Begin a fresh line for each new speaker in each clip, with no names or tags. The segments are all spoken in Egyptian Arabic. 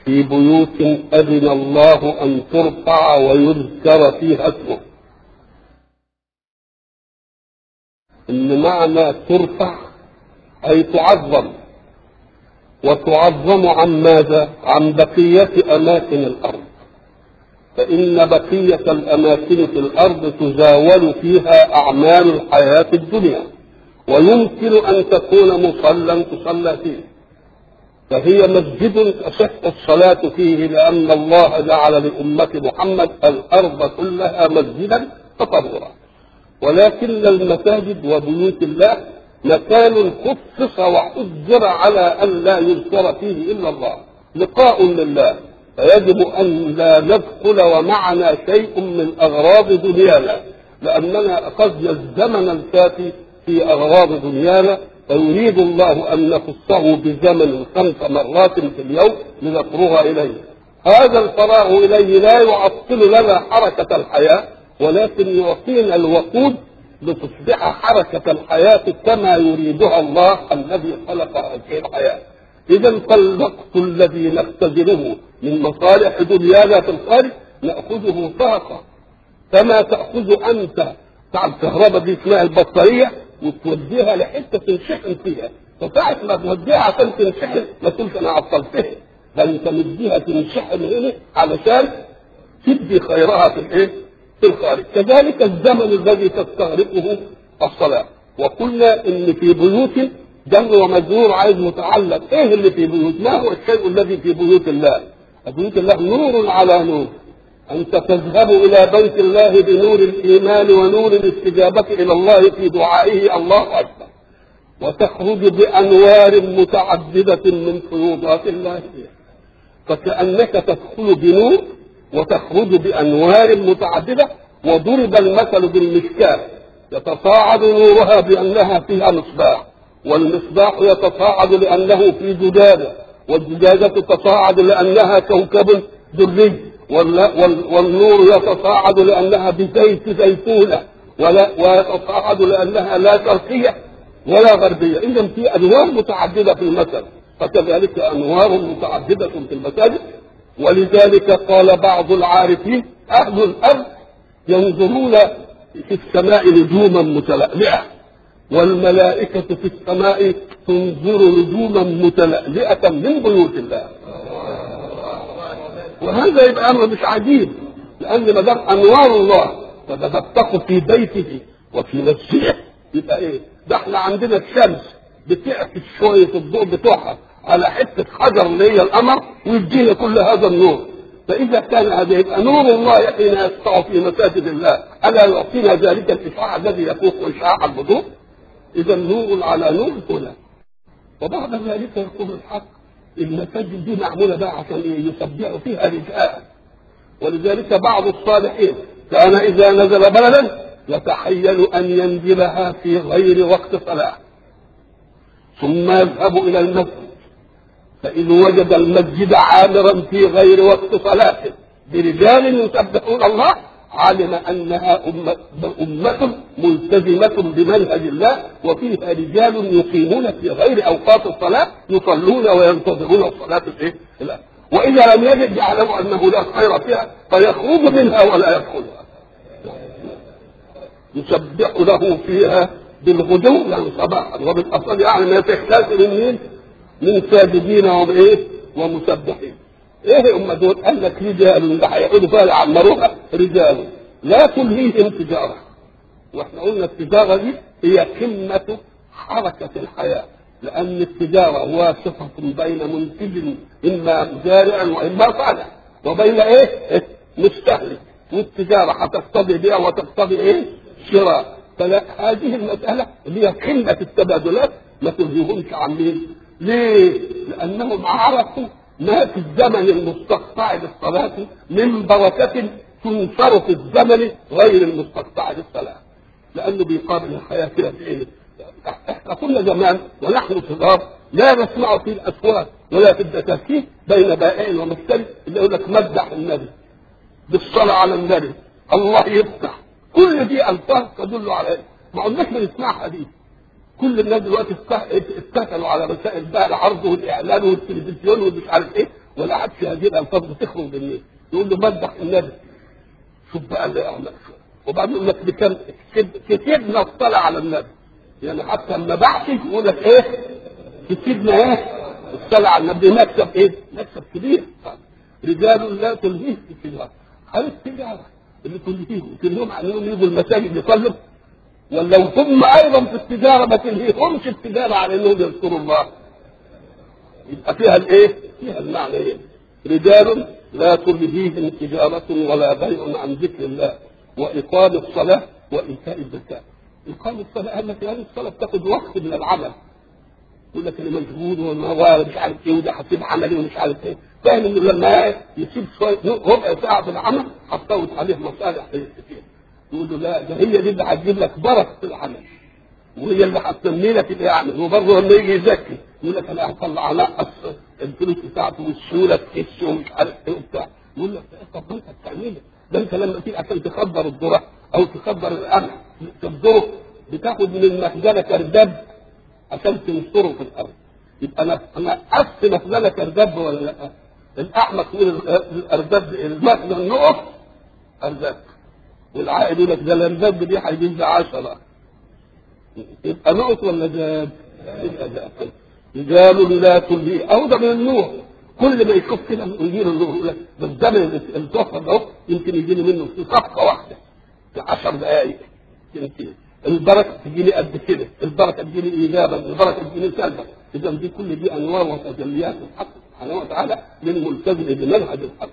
في بيوت أذن الله أن ترفع ويذكر فيها اسمه إن معنى ترفع أي تعظم وتعظم عن ماذا؟ عن بقية أماكن الأرض فإن بقية الأماكن في الأرض تزاول فيها أعمال الحياة الدنيا ويمكن أن تكون مصلى تصلى فيه فهي مسجد تصح الصلاة فيه لأن الله جعل لأمة محمد الأرض كلها مسجدا فطهورا ولكن المساجد وبيوت الله مكان خصص وحذر على أن لا يذكر فيه إلا الله لقاء لله فيجب أن لا ندخل ومعنا شيء من أغراض دنيانا لأننا أخذنا الزمن الكافي في أغراض دنيانا فيريد الله أن نخصه بزمن خمس مرات في اليوم لنفرغ إليه هذا الفراغ إليه لا يعطل لنا حركة الحياة ولكن يعطينا الوقود لتصبح حركة الحياة كما يريدها الله الذي خلق هذه الحياة إذا فالوقت الذي نختزله من مصالح دنيانا في الخارج نأخذه طاقة كما تأخذ أنت بتاع الكهرباء دي اسمها البطارية وتوديها لحتة تنشحن فيها فساعة ما توديها عشان تنشحن ما تقولش أنا عطلتها بل أنت مديها تنشحن هنا علشان تدي خيرها في الإيه؟ في الخارج كذلك الزمن الذي تستغرقه الصلاة وقلنا إن في بيوت جر ومجرور عايز متعلق ايه اللي في بيوت ما هو الشيء الذي في بيوت الله بيوت الله نور على نور أنت تذهب إلى بيت الله بنور الإيمان ونور الاستجابة إلى الله في دعائه الله أكبر وتخرج بأنوار متعددة من فيوضات الله فيها فكأنك تدخل بنور وتخرج بأنوار متعددة وضرب المثل بالمشكاة يتصاعد نورها بأنها فيها مصباح والمصباح يتصاعد لأنه في زجاجة والزجاجة تتصاعد لأنها كوكب دري والنور يتصاعد لأنها بزيت زيتونة ولا ويتصاعد لأنها لا شرقية ولا غربية إذا في أنوار متعددة في المثل فكذلك أنوار متعددة في المساجد ولذلك قال بعض العارفين أهل الأرض ينظرون في السماء نجوما متلألئة والملائكة في السماء تنظر نجوما متلألئة من بيوت الله وهذا يبقى أمر مش عجيب لأن ما دام أنوار الله تتدفق في بيته وفي نفسه يبقى إيه؟ ده احنا عندنا الشمس بتعكس شوية الضوء بتوعها على حتة حجر اللي هي القمر ويدينا كل هذا النور فإذا كان هذا يبقى نور الله حين يسطع في مساجد الله ألا يعطينا ذلك الإشعاع الذي يفوق إشعاع البدور إذا نور على نور هنا وبعد ذلك يقول الحق المساجد دي معمولة بقى عشان يسبحوا فيها رجال ولذلك بعض الصالحين كان إذا نزل بلدا يتحيل أن ينزلها في غير وقت صلاة ثم يذهب إلى المسجد فإن وجد المسجد عامرا في غير وقت صلاة برجال يسبحون الله علم انها أمة, أمة ملتزمة بمنهج الله وفيها رجال يقيمون في غير اوقات الصلاة يصلون وينتظرون الصلاة الايه؟ واذا لم يجد يعلم انه لا خير فيها فيخرج منها ولا يدخلها. يسبح له فيها بالغدو يعني صباحا وبالاصل يعني ما تحتاج من مين؟ من ساجدين وايه؟ ومسبحين. ايه هم دول؟ قال لك رجال اللي هيقعدوا فيها يعمروها رجال لا تلهيهم تجاره واحنا قلنا التجاره دي هي قمه حركه الحياه لان التجاره واسطه بين منتج اما زارع واما صانع وبين ايه؟ مستهلك والتجاره هتقتضي بيع وتقتضي ايه؟ شراء فلا هذه المساله اللي هي قمه التبادلات ما تلهيهمش عن مين؟ ليه؟ لانهم عرفوا ما في الزمن المستقطع للصلاة من بركة تنشر في الزمن غير المستقطع للصلاة لأنه بيقابل الحياة كده في إيه؟ احنا كنا زمان ونحن صغار لا نسمع في الأسواق ولا في الدكاكين بين بائع ومشتري اللي يقول لك مدح النبي بالصلاة على النبي الله يفتح كل دي ألفاظ تدل على إيه؟ ما قلناش بنسمعها دي كل الناس دلوقتي اتكلوا على وسائل بقى العرض والاعلان والتلفزيون ومش عارف ايه ولا عادش هذه الالفاظ بتخرج منين يقول له مدح النبي شوف بقى اللي اعمل وبعدين يقول لك بكم كتبنا اطلع على النبي يعني حتى لما بحث يقول لك ايه كتبنا ايه اطلع على النبي مكتب ايه مكتب كبير رجال لا تلهيه التجاره هل التجاره اللي تلهيهم تلهيهم عن انهم يجوا المساجد يصلوا ولا هم ايضا في التجاره ما تلهيهمش التجاره على انهم يذكروا الله يبقى فيها الايه؟ فيها المعنى ايه؟ رجال لا تلهيهم تجارة ولا بيع عن ذكر الله وإقام الصلاة وإيتاء الزكاة. إقام الصلاة قال لك هذه الصلاة بتاخد وقت من العمل. يقول لك أنا مجهود وما مش عارف إيه وده هسيب عملي ومش عارف إيه. فاهم إنه لما يسيب شوية ربع ساعة في العمل هتفوت عليه مصالح كتير. يقول له لا ده هي دي اللي هتجيب لك بركة في العمل. وهي اللي هتسمي لك الاعمل وبرضه لما يجي يزكي يقول لك انا هطلع انقص الفلوس بتاعته والسيوله تكش ومش عارف ايه وبتاع يقول لك طب ما انت بتعملها ده انت لما تيجي عشان تخبر الذره او تخبر القمح تبذره بتاخد من المخزنه كرداب عشان تنشره في الارض يبقى انا انا قصت مخزنه كرداب ولا لا؟ الاحمق من الارداب المخزن نقص ارداب والعائد يقول لك ده الارداب دي هيجيب لي 10 يبقى نقط ولا زاد؟ يبقى زاد رجال لا تلهي او ده من النور كل ما يشوف كده يجي له النور يقول لك ده الزمن التوفر ده يمكن يجي لي منه في صفقه واحده في 10 دقائق يمكن البركه تجي لي قد كده البركه تجي لي ايجابا البركه تجي لي سلبا اذا دي كل دي انواع وتجليات الحق سبحانه وتعالى للملتزم بمنهج الحق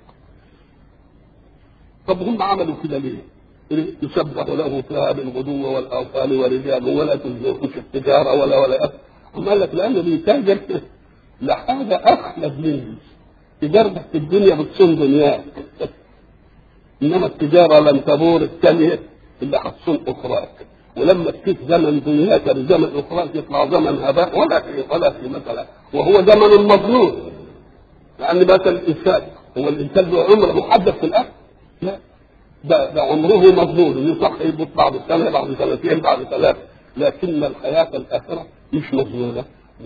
طب هم عملوا كده ليه؟ يسبح له فيها بالغدو والاوصال ورجال ولا تلزمش التجاره ولا ولا أم قال لك لانه بيتاجر لحاجه اخلد منه تجارتك في الدنيا بتصون دنياك انما التجاره لن تبور الثانيه اللي هتصون اخراك ولما تكيف زمن دنياك بزمن اخراك يطلع زمن هباء ولا في ولا في مثلا وهو زمن مظلوم لان مثلا الانسان هو الانسان له عمر محدد في الاكل لا ده, ده عمره مظلوم يصح يموت بعد سنه بعد سنتين بعد ثلاث لكن الحياه الاخره مش مظلومه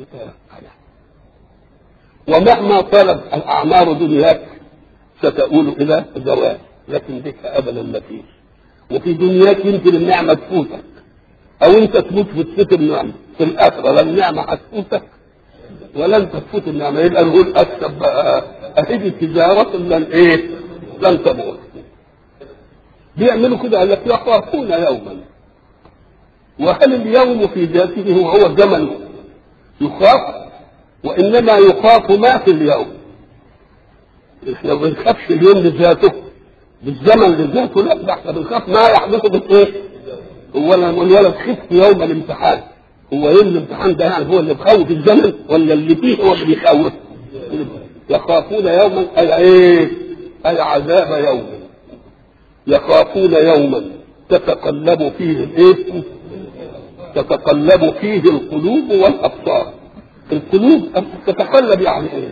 ومهما طالت الاعمار دنياك ستؤول الى زوال لكن بك ابدا ما فيش وفي دنياك يمكن النعمه تفوتك او انت تموت وتفوت النعمه في الاخره لا النعمه هتفوتك ولا انت تفوت النعمه يبقى نقول اكسب بقى اهدي تجاره لن ايه؟ لن تموت بيعملوا كده قال لك يخافون يوما وهل اليوم في ذاته هو هو الزمن يخاف وانما يخاف ما في اليوم احنا ما بنخافش اليوم لذاته بالزمن لذاته لا ده احنا بنخاف ما يحدث بالايه؟ هو الولد خفت يوم الامتحان هو يوم الامتحان ده يعني هو اللي بخوف الزمن ولا اللي فيه هو اللي بيخوف؟ يخافون يوما اي ايه؟ اي عذاب يوم يخافون يوما تتقلب فيه الايه؟ تتقلب فيه القلوب والابصار. القلوب تتقلب يعني ايه؟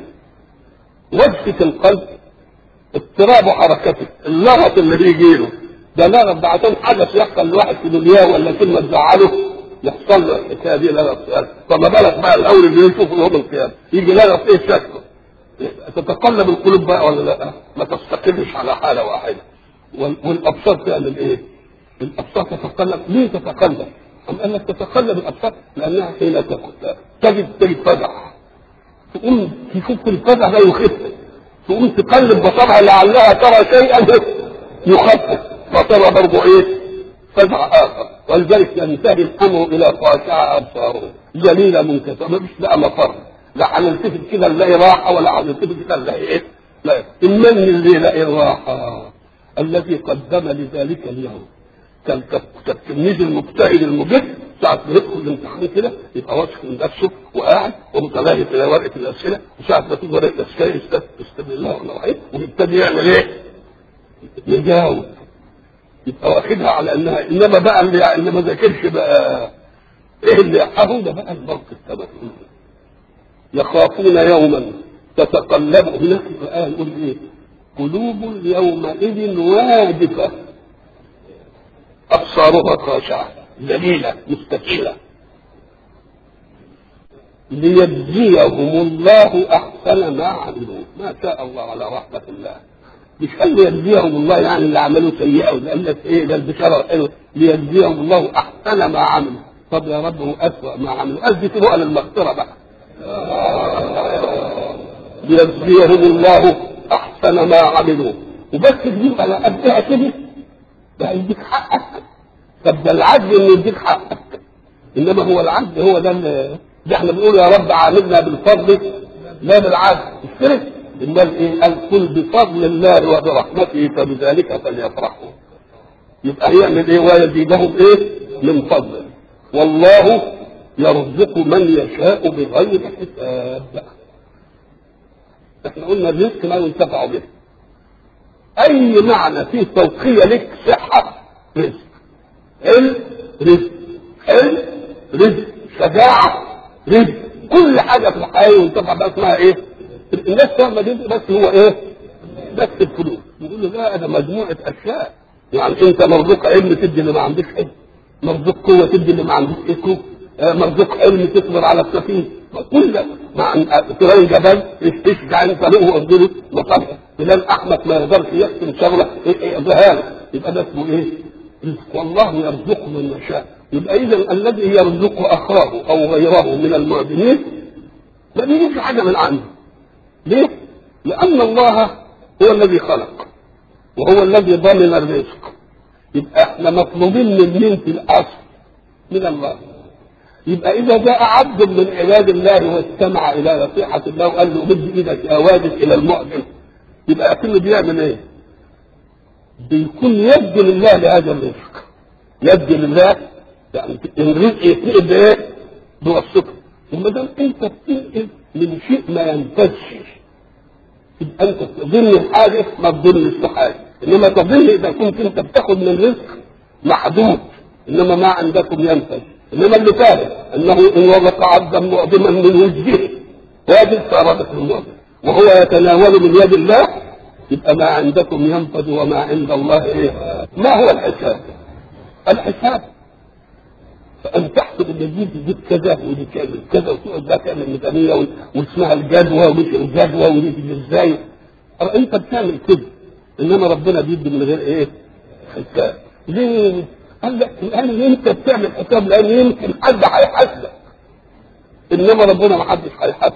وجهة القلب اضطراب حركته، اللغط اللي بيجي له ده لغط ده عشان حدث يحصل لواحد في دنياه ولا كلمة تزعله يحصل له الحكايه دي لغط فما بالك بقى الاول اللي يشوف يوم القيامه يجي لغط ايه شكله؟ تتقلب القلوب بقى ولا لا؟ ما تستقرش على حاله واحده. والابصار تعمل ايه؟ الابصار تتقلب ليه تتقلب؟ أم قال لك تتقلب الابصار لانها حين تجد تجد فزع تقوم تشوف الفزع ده يخف تقوم تقلب بصرها لعلها ترى شيئا يخفف فترى برضه ايه؟ فزع اخر ولذلك ينتهي الامر الى خاشعه ابصارهم جليله منكسره ما فيش بقى مفر لا هنلتفت كده نلاقي راحه ولا هنلتفت كده نلاقي ايه؟ لا من اللي يلاقي الراحه الذي قدم لذلك اليوم كالتلميذ المجتهد المجد ساعة ما يدخل الامتحان كده يبقى واثق من نفسه وقاعد ومتلهف الى ورقة الأسئلة وساعة ما تيجي ورقة الأسئلة يستبدل الله الرحيم ويبتدي يعمل إيه؟ يجاوب يبقى واخدها على انها انما بقى اللي اللي ما ذاكرش بقى ايه اللي اهو ده بقى الموقف تبع يخافون يوما تتقلب هناك الآية يقول ايه؟ قلوب يومئذ واجفة أبصارها خاشعة ذليلة مستكينة ليجزيهم الله احسن ما عملوا ما شاء الله على رحمه الله مش قال ليجزيهم الله يعني اللي عملوا سيئه ولا قال لك ايه ده البشاره حلوه ليجزيهم الله احسن ما عملوا طب يا رب هو اسوء ما عملوا اثبت بقى للمغفره بقى ليجزيهم الله احسن ما عملوا وبس تجيب على قدها كده ده هيديك حقك طب ده العدل انه يديك حقك انما هو العدل هو ده اللي ده احنا بنقول يا رب عاملنا بالفضل لا بالعدل مش كده؟ امال ايه؟ قال قل بفضل الله وبرحمته فبذلك فليفرحوا يبقى يعمل ايه ويزيدهم ايه؟ من فضله والله يرزق من يشاء بغير حساب احنا قلنا الرزق لا ينتفع به اي معنى فيه توقية لك صحة رزق علم رزق علم رزق شجاعة رزق كل حاجة في الحياة ينتفع بها اسمها ايه الناس فاهمة دي بس هو ايه بس الفلوس يقول له لا ده مجموعة اشياء يعني انت مرزوق علم تدي اللي ما عندكش علم مرزوق قوة تدي اللي ما عندكش قوة مرزوق علم تصبر على السفينة كل مع تلاقي جبل تشجع انت له وانزله مطلع تلاقي احمد ما يقدرش يحسن شغله ذهاب يبقى ده اسمه ايه؟ رزق والله يرزق من يشاء يبقى اذا الذي يرزق اخاه او غيره من المعدمين ما بيجيش حاجه من عنده ليه؟ لان الله هو الذي خلق وهو الذي ضمن الرزق يبقى احنا مطلوبين من مين في الاصل؟ من الله يبقى اذا جاء عبد من عباد الله واستمع الى نصيحه الله وقال له مد ايدك يا واجد الى المؤمن يبقى اكنه بيعمل ايه؟ بيكون يد لله لهذا الرزق يد لله يعني الرزق يتنقل بايه؟ بواسطه وما دام انت بتنقل من شيء ما ينفذش يبقى انت تظن الحاجه ما تظنش بحاجه انما تظن اذا كنت انت بتاخد من رزق محدود انما ما عندكم ينفذ انما اللي فاهم انه ان وضق عبدا مؤدما من وجهه واجب فارادة المؤمن وهو يتناول من يد الله يبقى ما عندكم ينفذ وما عند الله ايه ما هو الحساب الحساب فان تحسب ان دي تجيب كذا ودي تعمل كذا وتقعد بقى تعمل ميزانيه واسمها الجدوى ومش الجدوى ودي تيجي ازاي انت بتعمل كده انما ربنا بيدي من غير ايه حساب ليه قال لك الان انت بتعمل حساب لان يمكن حد هيحاسبك انما ربنا ما حدش هيحاسبك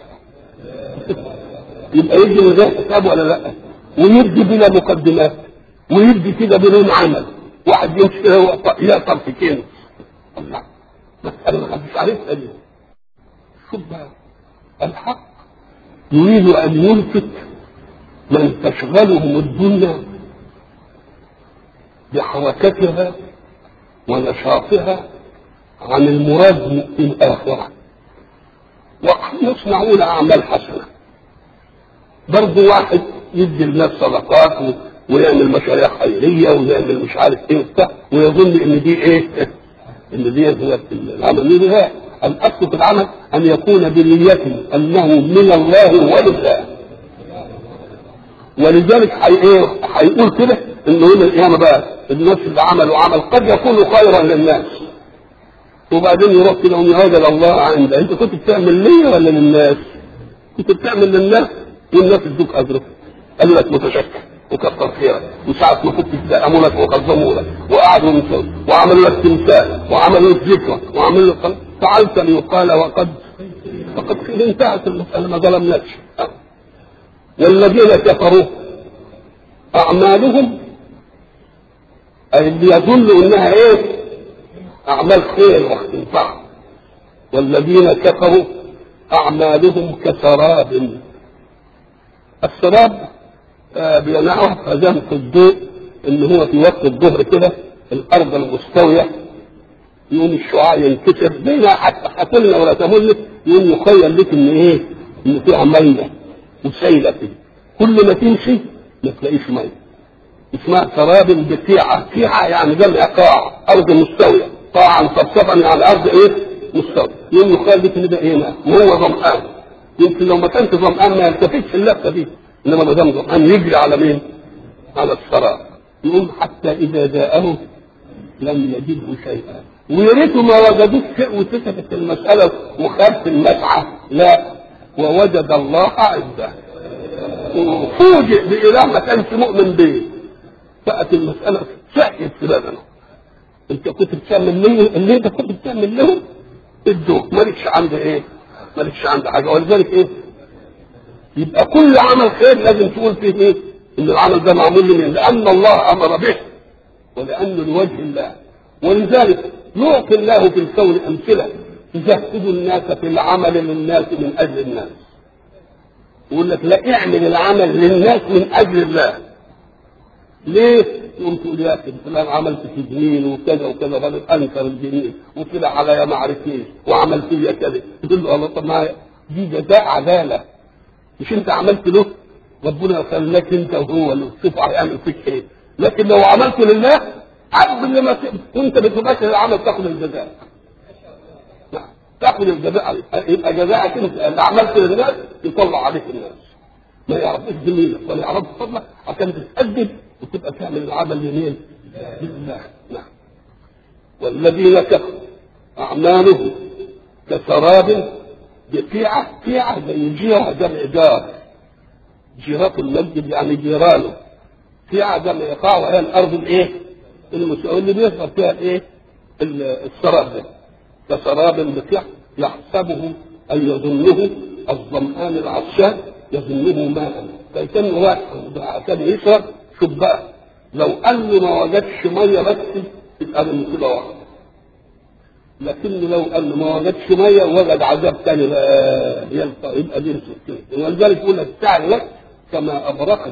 يبقى يدي من غير حساب ولا لا ويدي بلا مقدمات ويدي كده بدون عمل واحد يمشي كده يقطر في كلمه الله مسألة ما حدش عارفها دي شوف بقى الحق يريد ان يلفت من تشغلهم الدنيا بحركتها ونشاطها عن المراد في الآخرة وقد يصنعون أعمال حسنة برضه واحد يدي الناس صدقات ويعمل مشاريع خيرية ويعمل مش عارف ايه وبتاع ويظن ان دي ايه؟ ان دي هي العمل لا الاصل في العمل ان يكون بنيته انه من الله ولله ولذلك حي ايه؟ هيقول كده ان يوم القيامه بقى الناس اللي عملوا عمل قد يكون خيرا للناس وبعدين يروح كده ويهاجر الله عنده انت كنت بتعمل لي ولا للناس؟ كنت بتعمل للناس والناس ادوك اجرك قال لك متشكر وكثر خيرك وساعة ما كنت تدعموا لك وقدموا لك وقعدوا ينسوا وعملوا لك تمثال وعملوا لك ذكرى وعملوا لك فعلت ليقال وقد فقد انتهت المسألة ما ظلمناكش والذين كفروا أعمالهم أي اللي يدل إنها إيه؟ أعمال خير واستنفاع والذين كفروا أعمالهم كسراب السراب آه بينعه فزمت الضوء إن هو في وقت الظهر كده الأرض المستوية يقوم الشعاع ينكسر بين حتى حتلنا ولا تمل يقوم يخيل لك إن إيه؟ إن فيها مية وسيلة كده كل ما تمشي ما تلاقيش مية اسمها سراب بقيعة قيعة يعني جمع قاع أرض مستوية قاعا صفصفا يعني أرض إيه؟ مستوى يوم يخيل لك إن ده إيه ماء وهو ظمآن يمكن لو ما كانش ظمآن ما يلتفتش اللفة دي إنما ما دام ظمآن يجري على مين؟ على السراب يقول حتى إذا جاءه لم يجده شيئا ويا ريته ما وجدوش شيء وسكتت المسألة وخدت المسعى لا ووجد الله عنده وفوجئ بإله ما كانش مؤمن به بقت المسألة سهلت في بدنه انت كنت بتعمل لهم اللي انت كنت بتعمل لهم ادوه مالكش عند ايه مالكش عند حاجه ولذلك ايه يبقى كل عمل خير لازم تقول فيه ايه ان العمل ده معمول لمين لان الله امر به ولانه لوجه الله ولذلك يعطي الله في الكون امثله تزهد الناس في العمل للناس من اجل الناس يقول لك لا اعمل العمل للناس من اجل الله ليه؟ يقوم تقول يا اخي فلان عملت في جنين وكذا وكذا بعدين انكر الجنين وطلع عليا ما عرفنيش وعمل فيا كذا تقول له الله طب ما دي جزاء عداله مش انت عملت له ربنا خلاك انت وهو اللي تشوف هيعمل فيك ايه لكن لو عملت لله قبل ما ت- وانت بتباشر العمل تاخد الجزاء نعم. تاخد الجزاء يبقى جزاءك انت اللي عملت للناس يطلع عليك الناس ما يعرفوش جميلك ولا يعرفوا فضلك عشان تتأدب وتبقى تعمل العمل لمين؟ لله نعم والذين كفروا أعمالهم كسراب بقيعة قيعة زي جيرة جمع جار جيرة المسجد يعني جيرانه قيعة جمع قاع وهي الأرض الإيه؟ المسؤول اللي بيظهر فيها الإيه؟ ال- السراب ده كسراب بقيعة يحسبه أي يظنه الظمآن العطشان يظنه ماء فكان واحد عشان يشرب شوف بقى لو قال له ما وجدش ميه بس يبقى المصيبه واحده لكن لو قال له ما وجدش ميه وجد عذاب تاني بقى يلقى يبقى دي المشكله ولذلك يقول لك تعلت كما ابرقت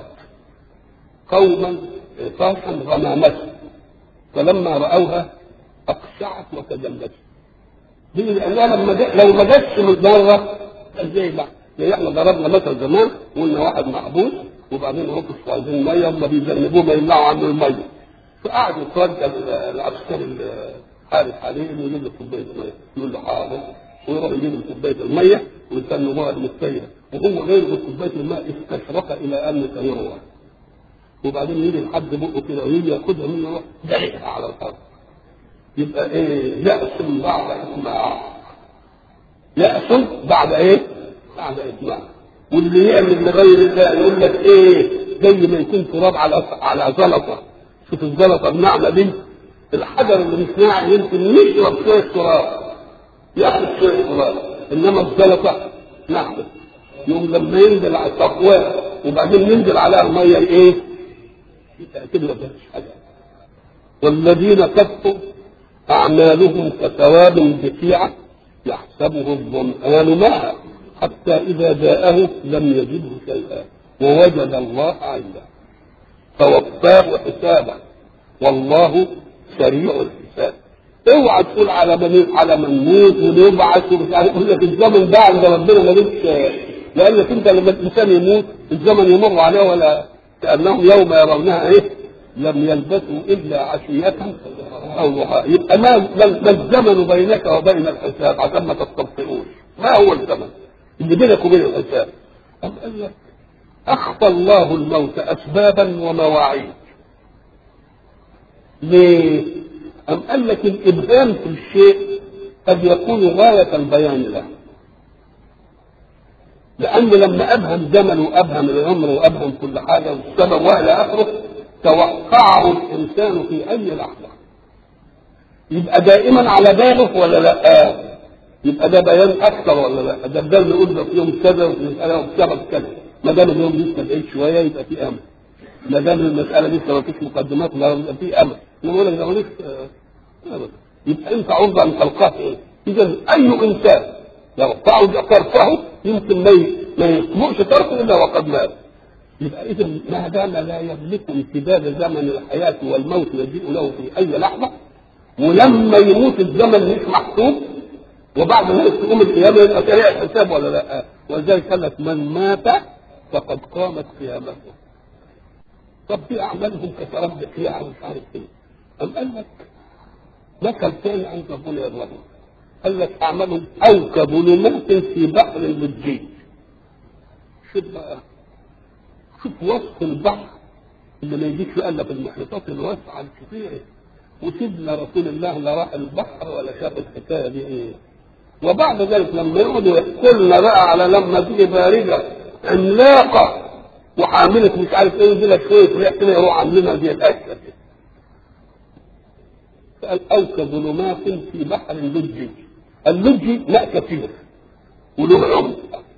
قوما طاشا غمامته فلما راوها اقشعت وتجلت دي لانها لما جا- لو ما جاتش من بره ازاي بقى؟ زي احنا ضربنا مثل زمان وقلنا واحد محبوس وبعدين هو مش عايزين ميه هم بيذنبوه ما يمنعوا عنه الميه فقعد يترجى العسكري الحارس عليه انه يجيب له كوبايه ميه يقول له حاضر ويروح يجيب له كوبايه الميه ويستنوا مواد مستيره وهو غير كوبايه الماء استشرق الى ان يروح وبعدين يجي لحد بقه كده ويجي ياخدها منه يروح دلقها على الارض يبقى ايه يأس بعد اسماع يأس بعد ايه بعد اسماع واللي يعمل لغير الله يقول لك ايه زي ما يكون تراب على على زلطه شوف الزلطه الناعمه دي الحجر اللي مش ناعم يمكن يشرب شويه تراب ياخد شويه تراب انما الزلطه ناعمه يوم لما ينزل على التقوى وبعدين ينزل عليها الميه ايه يبقى كده ما فيهاش حاجه والذين كفروا أعمالهم كثواب بقيعة يحسبه الظمآن ماء حتى إذا جاءه لم يجده شيئا ووجد الله عنده فوفاه حسابه والله سريع الحساب اوعى تقول على من على من موت ونبعث ومش عارف يقول لك الزمن ده عند ربنا ملوش لانك انت لما الانسان يموت الزمن يمر عليه ولا كانهم يوم يرونها ايه لم يلبثوا الا عشيه او ضحاها يبقى ما ما الزمن بينك وبين الحساب عشان ما تستبطئوش ما هو الزمن اللي بينك وبين الحساب أم قال لك اخفى الله الموت اسبابا ومواعيد ليه؟ أم قال لك الإبهام في الشيء قد يكون غاية البيان له لأن لما أبهم زمن وأبهم العمر وأبهم كل حاجة والسبب وإلى آخره توقعه الإنسان في أي لحظة يبقى دائما على باله ولا لا؟ يبقى ده بيان أكثر ولا لا؟ ده ده اللي قلنا في يوم كذا وفي مسألة وبسبب كذا ما دام اليوم لسه بعيد شوية يبقى في أمل ما دام المسألة لسه ما فيش مقدمات لا يبقى في أمل نقول لك ده ماليش أبدا يبقى أنت عرضة أن تلقاه إيه؟ إذا أي إنسان يرفع طرفه يمكن ما ما يطلقش طرفه إلا وقد مات يبقى إذا ما دام لا يملك امتداد زمن الحياة والموت يجيء له في أي لحظة ولما يموت الزمن مش محسوب وبعد ما تقوم القيامة يبقى سريع الحساب ولا لا ولذلك قال لك من مات فقد قامت قيامته طب في أعمالهم كسراب بقيعة ومش عارف إيه أم قال لك مثل ثاني عن ربنا يضربه قال لك أعمالهم أو كظلمات في بحر للجيش شوف بقى شوف وصف البحر اللي ما يجيش الا في المحيطات الواسعه الكثيره وسيدنا رسول الله لا راح البحر ولا شاف الحكايه دي ايه وبعد ذلك لما يقعدوا يحكوا لنا بقى على لما تيجي بارجه عملاقه وحامله مش عارف ايه يجي لك شويه ريح كده يروح عاملينها دي الاشياء قال او كظلمات في بحر لجي اللجي ماء كثير وله عمق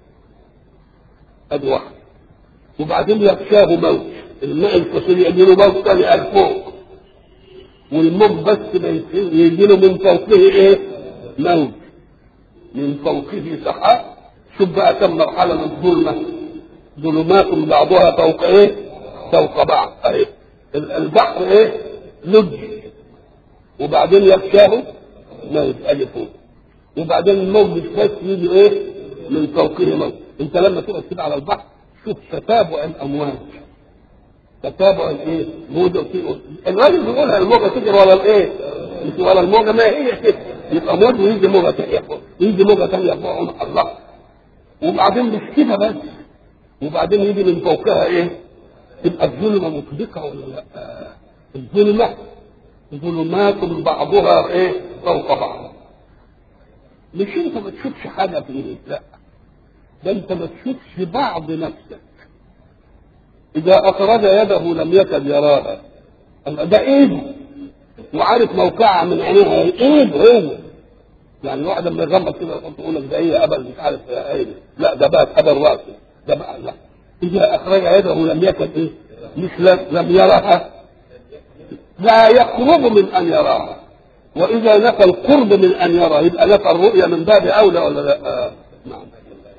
ادي واحد وبعدين يغشاه موج الماء الكثير يجي له موج ثاني قال فوق والموج بس يجي له من فوقه ايه؟ موج من فوقه سحاب شوف بقى كم مرحله من الظلمه ظلمات بعضها فوق ايه؟ فوق بعض اهي البحر ايه؟ لج وبعدين يغشاه موج ادي فوق وبعدين الموج مش بس يجي ايه؟ من فوقه موج انت لما تقعد كده على البحر شوف تتابع الامواج تتابع الايه؟ موجه الراجل بيقولها الموجه تجري ورا الايه؟ مش ورا الموجه ما هي كده يبقى موج ويجي موجه ثانيه فوق ويجي موجه ثانيه فوق الله وبعدين مش كده بس وبعدين يجي من فوقها ايه؟ تبقى الظلمه مطبقه ولا لا؟ الظلمه ظلمات بعضها ايه؟ فوق بعض مش انت ما تشوفش حاجه في ايه؟ لا ده انت ما تشوفش بعض نفسك اذا اخرج يده لم يكد يراها ده ايده وعارف موقعها من عينيها ايده هو يعني الواحد لما يغمض كده يقول لك ده ايه ابل مش عارف ايه لا ده بقى ابل راسي ده بقى لا اذا اخرج يده لم يكد ايه مش لم يرها لا يقرب من ان يراها واذا نفى القرب من ان يرى يبقى نفى الرؤيه من باب اولى ولا لا آه. نعم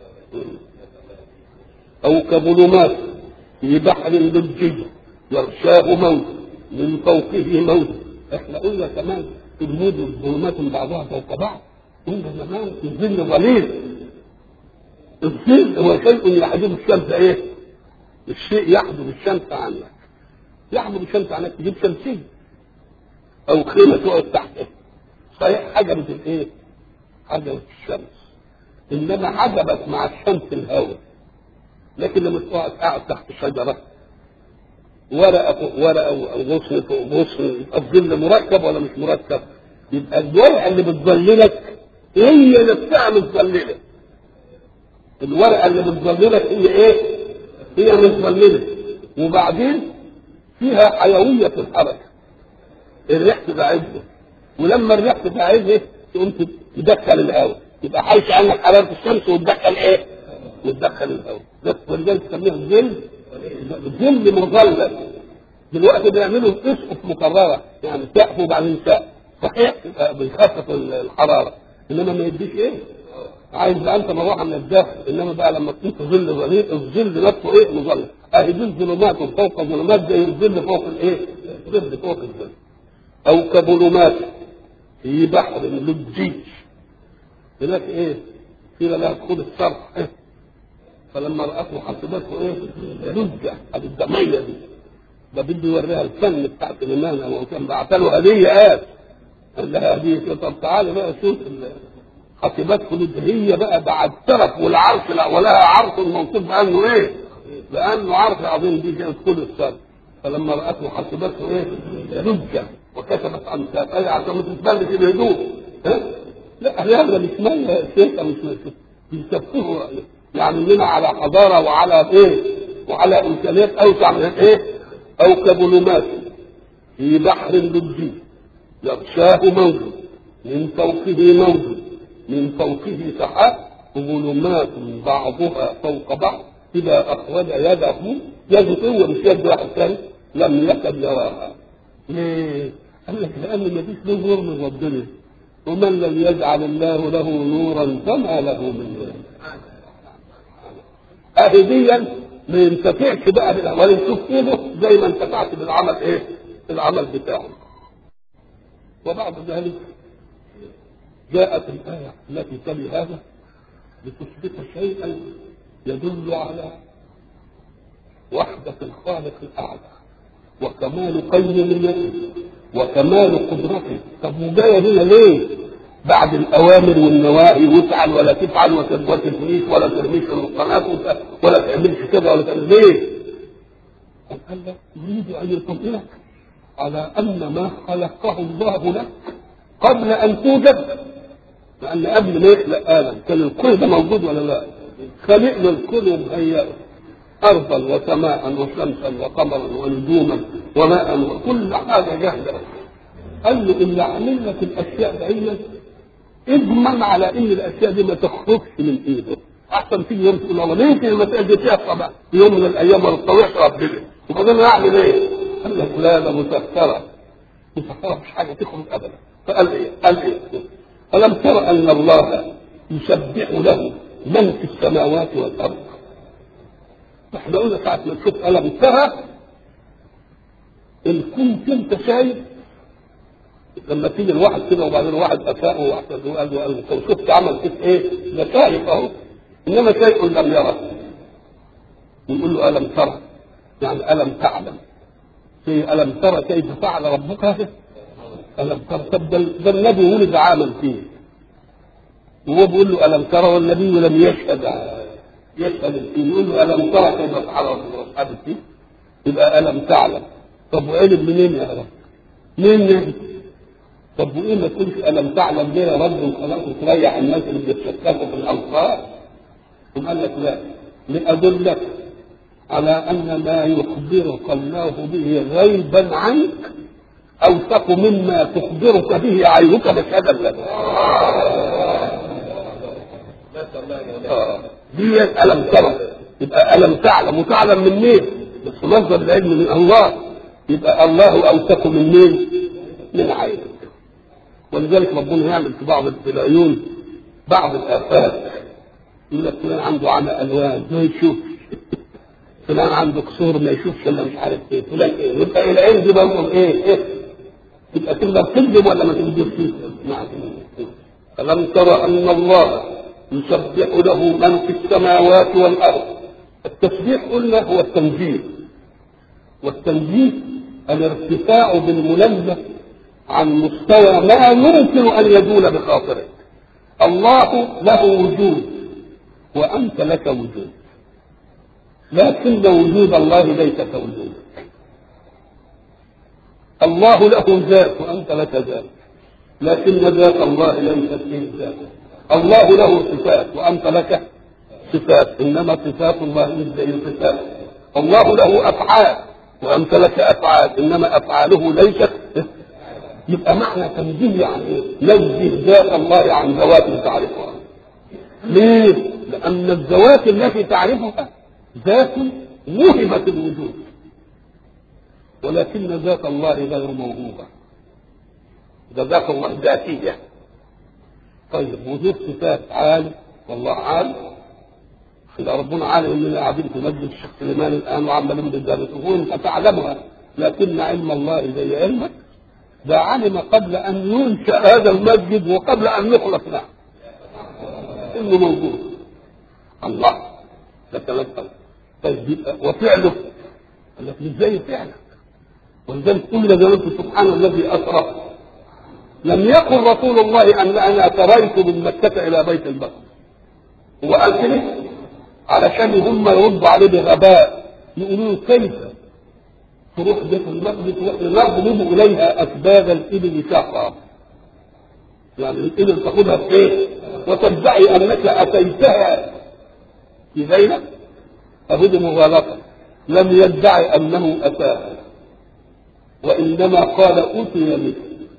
أو كظلمات في بحر لجي يغشاه موت من فوقه موت احنا قلنا كمان الموت الظلمات بعضها فوق بعض قلنا زمان الظل ظليل الظل هو شيء يحجب الشمس ايه؟ الشيء يحجب الشمس عنك يحجب الشمس عنك تجيب شمسية أو خيمة تقعد تحتها صحيح حجبت الايه؟ حجبت الشمس إنما حجبت مع الشمس الهواء لكن لما تقعد قاعد تحت شجره ورقه ورقه وغصن فوق غصن يبقى الظل مركب ولا مش مركب؟ يبقى الورقه اللي بتظللك هي نفسها متظلله. الورقه اللي بتظللك هي ايه؟ هي متظلله وبعدين فيها حيويه في الحركه. الريح تبقى عزه ولما الريح تبقى عزه تقوم تدخل الهواء يبقى حيث عنك حراره الشمس وتدخل ايه؟ وتدخل الهواء ولذلك تسميها الظل ظل مظلل دلوقتي بيعملوا اسقف مكرره يعني سقف وبعدين سقف صحيح بيخفف الحراره انما ما يديش ايه؟ عايز بقى انت مروحه من الداخل انما بقى لما تكون في ظل ظليل الظل نفسه ايه؟ مظلل اهي دي الظلمات فوق ظلمات زي الظل فوق الايه؟ ظل فوق الظل او كظلمات في بحر لجيج هناك ايه؟ قيل لها خذ الصرح إيه؟ فلما رأته حسبته ايه؟ لجة ادي الدمية دي ده بده يوريها الفن بتاع سليمان وكان بعت له هدية قال قال لها هدية طب تعالي بقى شوف حسبته لجة هي بقى بعد الترف والعرش لا ولها عرش موصوف بانه ايه؟ بانه عرش عظيم دي كانت كل السنة فلما رأته حسبته ايه؟ لجة وكتبت عن ساقيها عشان ما تتبلش الهدوء ها؟ لا هذا مش مية شيء مش بيسفهوا يعني لنا على حضارة وعلى ايه وعلى امكانيات اوسع من ايه او كظلمات في بحر لجي يغشاه موج من فوقه موج من فوقه سحاب ظلمات بعضها فوق بعض اذا اخرج يده يده هو مش يد واحد ثاني لم يكد يراها ليه؟ قال لك لان ما فيش له نور من ربنا ومن لم يجعل الله له نورا فما له من نور اهديا ما ينتفعش بقى بالاعمال نشوف ايده زي ما انتفعت بالعمل ايه؟ العمل بتاعه. وبعد ذلك جاءت الآية التي تلي هذا لتثبت شيئا يدل على وحدة الخالق الأعلى وكمال قيميته وكمال قدرته طب وجاية هنا ليه؟ بعد الاوامر والنواهي وافعل ولا تفعل وترميش ولا ترميش في القناه ولا تعملش كده ولا تعمل ليه؟ قال لا يريد ان يطمئنك على أن ما خلقه الله لك قبل أن توجد لأن قبل ما يخلق آدم كان الكون ده موجود ولا لا؟ خلق له الكون ومهيئه أرضا وسماء وشمسا وقمرا ونجوما وماء وكل حاجة جاهزة قال له اللي عامل لك الأشياء دي اضمن على إن الأشياء دي ما تخرجش من إيده أحسن تيجي يوم تقول الله يمكن المسألة دي تحصل بقى في يوم من الأيام ولا تطوعش ربنا وبعدين أعمل إيه؟ قال لك لا ده مسخرة مسخرة مش حاجة تخرج أبدا فقال إيه؟ قال إيه؟ ألم تر أن الله يسبح له من في السماوات والأرض احنا قلنا ساعة ما تشوف ألم ترى إن كنت أنت شايف لما تيجي الواحد كده وبعدين واحد أساء وواحد قال له قال له شفت عمل كيف إيه؟ ده شايف أهو إنما شيء لم يره نقول له ألم ترى يعني ألم تعلم في ألم ترى كيف فعل ربك هذا؟ ألم ترى طب ده النبي ولد عاما فيه وهو بيقول له ألم ترى والنبي لم يشهد يسأل الدين يقول له ألم ترى كيف فعل ربك أصحاب الدين؟ يبقى ألم تعلم طب وعلم منين يا رب؟ منين نبي؟ طب وإيه ما تقولش ألم تعلم ليه يا رب خلاص تريح الناس اللي بيتشككوا في الألفاظ؟ ثم قال لك لا لأدلك على أن ما يخبرك الله به غيبا عنك أوثق مما تخبرك به عينك بشهادة لك. آه. دي ألم ترى يبقى ألم تعلم وتعلم من مين؟ بس مصدر العلم من الله يبقى الله أوثق من مين؟ من عينك ولذلك ربنا يعمل في بعض في العيون بعض الآفات يقول لك فلان عنده عمى ألوان ما يشوفش فلان عنده قصور ما يشوفش الا مش عارف ايه فلان ايه يبقى العين دي برضه ايه ايه تبقى تقدر تكذب ولا ما تكذبش؟ نعم ألم ترى أن الله يسبح له من في السماوات والأرض التسبيح قلنا هو التنزيه والتنزيه الارتفاع بالمنزه عن مستوى ما يمكن أن يزول بخاطره الله له وجود وأنت لك وجود لكن وجود الله ليس كوجودك الله له ذات وانت لك ذات لكن ذات الله ليست فيه ذات الله له صفات وانت لك صفات انما صفات الله مش زي الصفات الله له افعال وانت لك افعال انما افعاله ليست يبقى معنى تنزيه يعني نزه ذات الله عن ذوات تعرفها ليه؟ لأن الذوات التي تعرفها ذات وهبت الوجود ولكن ذات الله غير موهوبة ده ذات الله ذاتية طيب وجود صفات عالم والله عالم إذا ربنا عالم إننا قاعدين في مسجد الشيخ سليمان الآن وعمالين بندرسه وأنت تعلمها لكن علم الله زي علمك ده علم قبل أن ينشأ هذا المسجد وقبل أن يخلق له إنه موجود الله ده كلام طيب يبقى وفعله قال لك ازاي فعلك ولذلك قلنا زمان سبحان الذي اسرى لم يقل رسول الله ان انا سريت من مكه الى بيت المقدس هو قال كده علشان هم يردوا عليه بغباء يقولوا له كيف تروح بيت المقدس نضرب اليها اسباب الابل شهرا يعني الابل تاخذها بايه وتدعي انك اتيتها في زينب أبد مغالطة لم يدعي أنه أتاها وإنما قال أتي به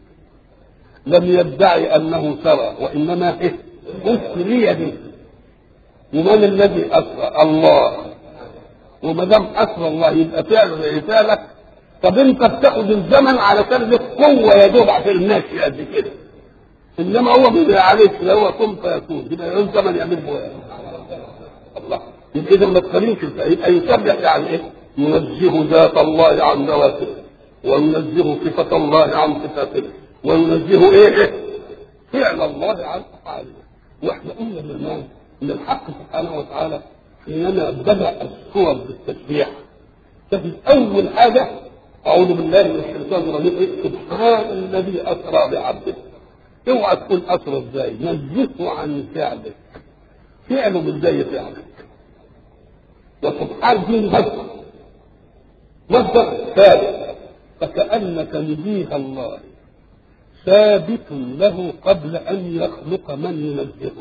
لم يدعي أنه سرى وإنما إيه؟ أسري به ومن الذي أسرى الله وما دام أسرى الله يبقى فعل رسالة طب أنت بتاخد الزمن علشان لك قوة يا دوب عشان المشي قد كده إنما هو بيبقى عليك هو كن فيكون يبقى يوم زمن يعمل بويا الله يبقى اذا ما تخليش يبقى يسبح يعني ايه؟ ينزه ذات الله عن ذواته وينزه صفة الله عن صفاته وينزه ايه؟ فعل الله عن افعاله واحنا قلنا زمان ان الحق سبحانه وتعالى حينما بدا الصور بالتسبيح تجد اول حاجه اعوذ بالله من الشيطان الرجيم إيه؟ سبحان الذي اسرى بعبده اوعى تكون اسرى ازاي نزهه عن فعلك فعله مش زي فعلك وسبحان دين مصدر مصدر ثابت فكأن تنزيه الله ثابت له قبل أن يخلق من ينزهه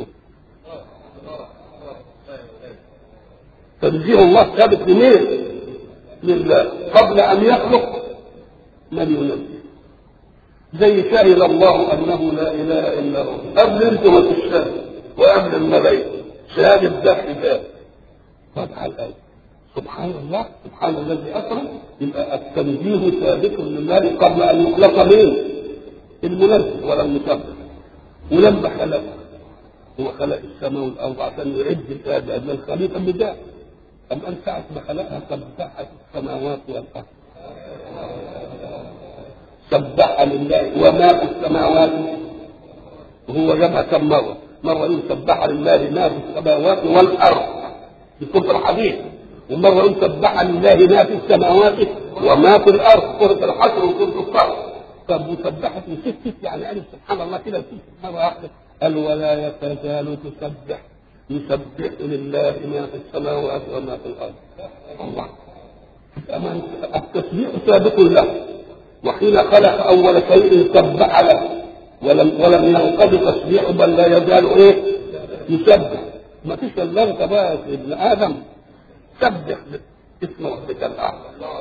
تنزيه الله ثابت لمين؟ لله قبل أن يخلق من ينزه زي شهد الله أنه لا إله إلا هو قبل أنتم ما تشهدوا وقبل الملائكة شهادة ده حجاب فتح الآية سبحان الله سبحان الذي أسرى يبقى التنزيه ثابت لله قبل أن يخلق مين؟ المنزه ولا المسبح ولما خلق هو خلق السماء والأرض عشان يعد الآية للخليقة بذات أم أن ساعة ما خلقها سبحت السماوات والأرض سبح لله وما في السماوات وهو جمع كم مرة مرة يقول سبح لله ما في السماوات والأرض بكفر الحديث ومرة يقول سبح لله ما في السماوات وما في الأرض سورة الحشر وسورة الصرف طب وسبحت وسكت يعني قال سبحان الله كده مرة واحدة قال ولا يتزال تسبح يسبح لله ما في السماوات وما في الارض الله التسبيح سابق له وحين خلق اول شيء سبح له ولم ولم ينقض تسبيحه بل لا يزال ايه يسبح ما فيش الا انت بقى يا ابن ادم سبح اسم ربك الاعلى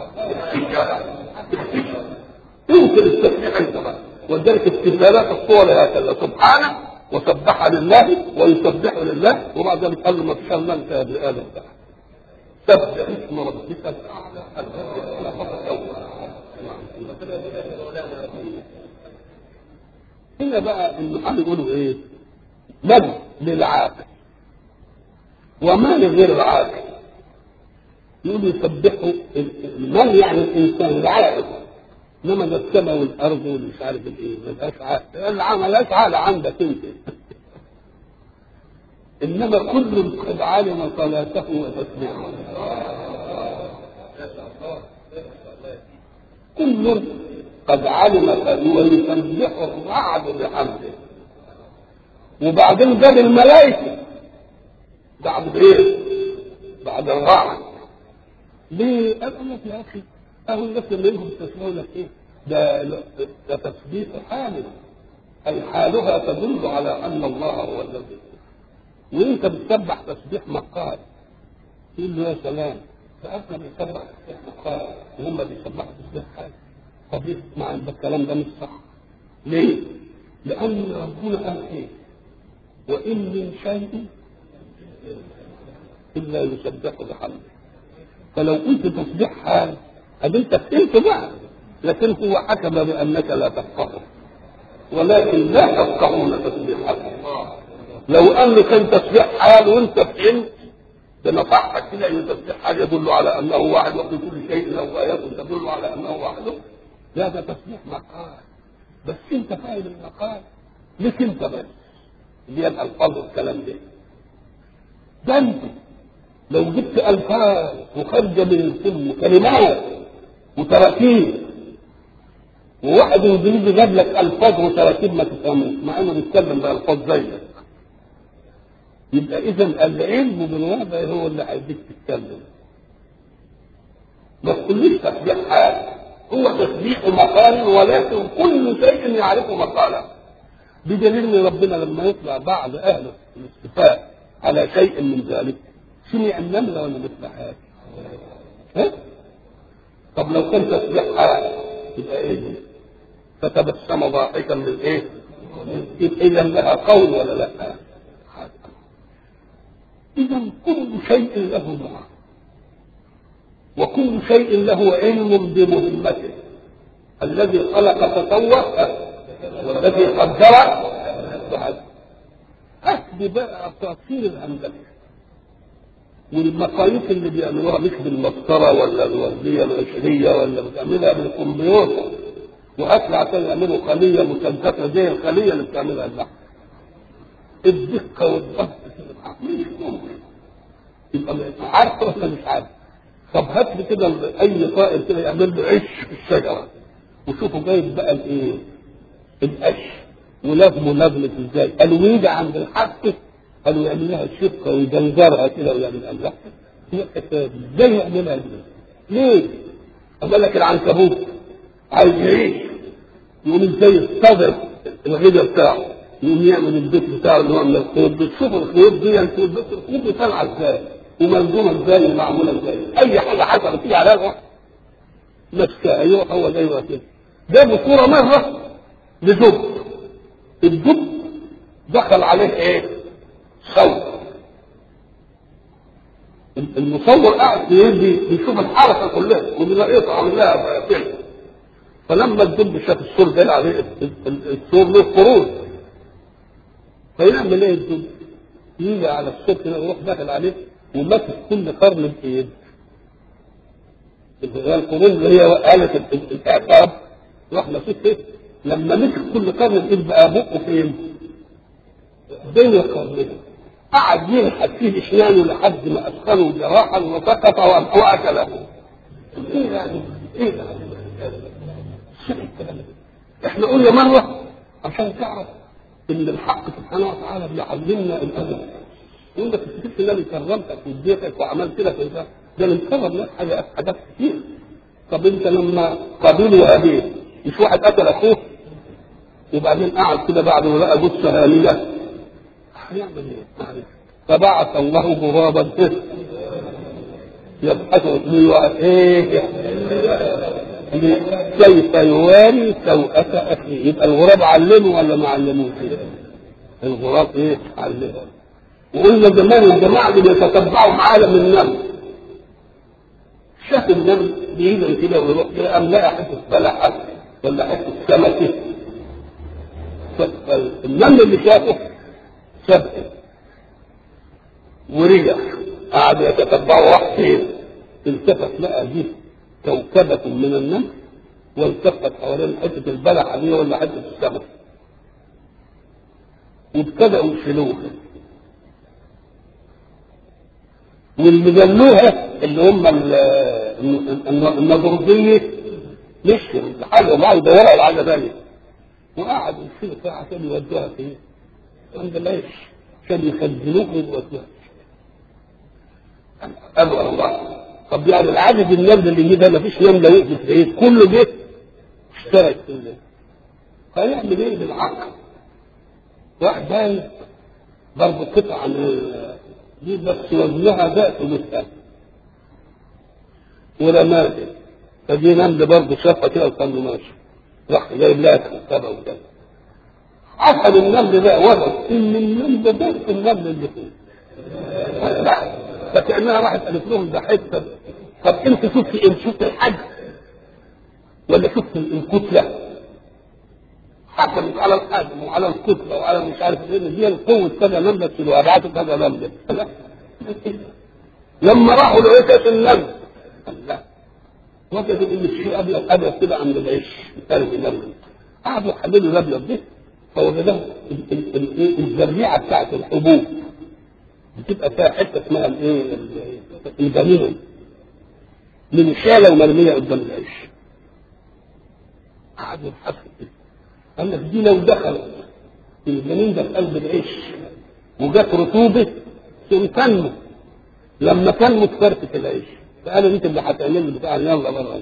يمكن التسبيح انت بقى ولذلك استدلالات الصور هكذا سبحانه وسبح لله ويسبح لله وبعد ذلك قال له ما فيش الا انت يا ابن ادم سبح اسم ربك الاعلى هنا بقى النحاة يقولوا ايه؟ من للعاقل وما لغير العاقل يقولوا يسبحوا من يعني الانسان العاقل انما ده السماء والارض والمش عارف الايه ملهاش عقل ملهاش عقل عندك انت انما كل قد علم صلاته وتسبيحه كل قد علم ويسبحه الرعد بحمده وبعدين جاب الملائكه بعد ايه؟ بعد الرعد ليه؟ قال لك يا اخي اهو الناس اللي منهم تسمعوا لك ايه؟ ده ده تثبيت حال اي حالها تدل على ان الله هو الذي وانت بتسبح تسبيح مقال تقول له يا سلام فاحنا بنسبح تسبيح مقال وهم بيسبحوا تسبيح حال طب اسمع انت الكلام ده مش صح ليه؟ لان ربنا قال ايه؟ وان من شيء الا يسبح بحمده فلو قلت تسبيح حال قد انت فهمت بقى لكن هو حكم بانك لا تفقهه ولكن لا تفقهون تسبيحه لو ان كان تسبيح حال وانت فهمت بنصحك كده ان تسبيح حال يدل على انه واحد وفي كل شيء له ايات تدل على انه وحده لا ده تسبيح مقال بس انت فاهم المقال ليك انت بس اللي هي الالفاظ والكلام ده ده انت لو جبت الفاظ وخرج من الكلمه كلمات وتراكيب وواحد انجليزي جاب لك الفاظ وتراكيب ما تفهموش مع انه بيتكلم بالفاظ زيك يبقى اذا العلم بالوضع هو اللي هيديك تتكلم ما تقوليش تسبيح حال هو تسبيح مقال ولكن كل شيء يعرفه مقالا بدليل ان ربنا لما يطلع بعض اهل الاستفاء على شيء من ذلك سمع النمله ولا ما سمعهاش؟ ها؟ طب لو كان تسبيح حال يبقى ايه دي؟ فتبسم ضاحكا من ايه؟ يبقى اذا لها قول ولا لا؟ اذا كل شيء له معنى وكل شيء له علم بمهمته الذي خلق فسوى والذي قدر فهدى هات بقى تفسير الهندسه والمقاييس اللي بيعملوها مش بالمسطره ولا الورديه العشريه ولا بتعملها بالكمبيوتر وهات عشان يعملوا خليه مسدسه زي الخليه اللي بتعملها اللحم الدقه والضبط مش ممكن يبقى عارف ولا مش عارف طب هات لي كده اي طائر كده يعمل له عش في الشجره وشوفوا جايب بقى الايه؟ القش ولازمه لازمه ازاي؟ قالوا ويجي عند الحبه قالوا يعمل لها شقه ويجنجرها كده ويعمل لها هي ازاي يعملها كده؟ ليه؟ قال لك العنكبوت عايز يعيش يقوم ازاي يستضرب الغذاء بتاعه يقوم يعمل البيت بتاعه اللي هو من الخيوط بتشوف الخيوط دي انت البيت الخيوط طالعه ازاي وملزومه ازاي ومعموله ازاي اي حاجه حصلت فيها عليها ماسكه ايوه هو ايوه كده جابوا صوره مره لدب الدب دخل عليه ايه؟ صوت المصور قاعد يدي يشوف الحركه كلها وبيلاقيها عامل لها فيلم فلما الدب شاف السور جاي عليه السور له قرون فيعمل ايه الدب؟ يجي على السور كده يروح داخل عليه وماسك كل قرن بايد القرون اللي هي آلة الاعقاب راح ماسك ايه؟ لما مسك كل قرن بايد بقى بقه فين؟ بين القرنين قعد ينحت فيه اسنانه لحد ما اسخنه جراحا وسقط واكله ايه يعني ايه يعني احنا قلنا مره عشان تعرف ان الحق سبحانه وتعالى بيعلمنا الادب يقول لك الست اللي كرمتك واديتك وعملت لك انت ده اللي مكرم لك حاجات حاجات كتير طب انت لما قابيل وابيه مش واحد قتل اخوه وبعدين قعد كده بعد ما لقى جثه هامله هيعمل ايه؟ فبعث الله غرابا يبحث ايه كيف يواري سوءة أخيه يبقى الغراب علمه ولا ما علموش؟ الغراب ايه؟ علمه وقلنا زمان الجماعة اللي بيتتبعوا عالم النمل شاف النمل بيجي كده ويروح كده قام لقى حتة بلحة ولا حتة سمكة فالنمل اللي شافه سبق ورجع قعد يتتبعوا راح فين التفت لقى دي كوكبة من النمل والتفت حوالين حتة البلحة دي ولا حتة السمك وابتدأوا يشيلوها واللي جلوها اللي هم النضربية مشوا لحاجة بعض يدوروا على حاجة ثانية وقعدوا يشيلوا ساعة عشان يودوها فين؟ عند العيش عشان يخزنوها ويودوها قالوا الله طب يعني العدد النمل اللي جه ده مفيش نمله وقفت بعيد كله جه اشترك في الله فيعمل ايه بالعقل؟ واحد باين برضه قطعه من دي بس وزنها ذات مثال ورماد فدي نمل برضه شافها كده وقال له ماشي راح جايب لها كوكبه وكده حصل النمل ده وجد ان النمل ده النمل اللي فيه فكانها راحت قالت لهم ده حته طب انت شفت ايه شفت الحج ولا شفت الكتله حكمت على الحجم وعلى الكتله وعلى مش عارف ايه دي القوه كذا نمله تشيلوها بعتوا كذا نمله لما راحوا لقيت النمل لا وجدوا ان الشيء ابيض ابيض كده عند العيش ثالث النمل قعدوا يحللوا الابيض ده فوجدوا الزريعه بتاعت الحبوب بتبقى فيها حته اسمها الايه الجنين من شاله ومرميه قدام العيش قعدوا يبحثوا قال لك دي لو دخلت الجنين ده في قلب العيش وجات رطوبه تنمو لما تنمو تفرتك العيش فقالوا انت اللي هتعمل لي بتاع يلا بره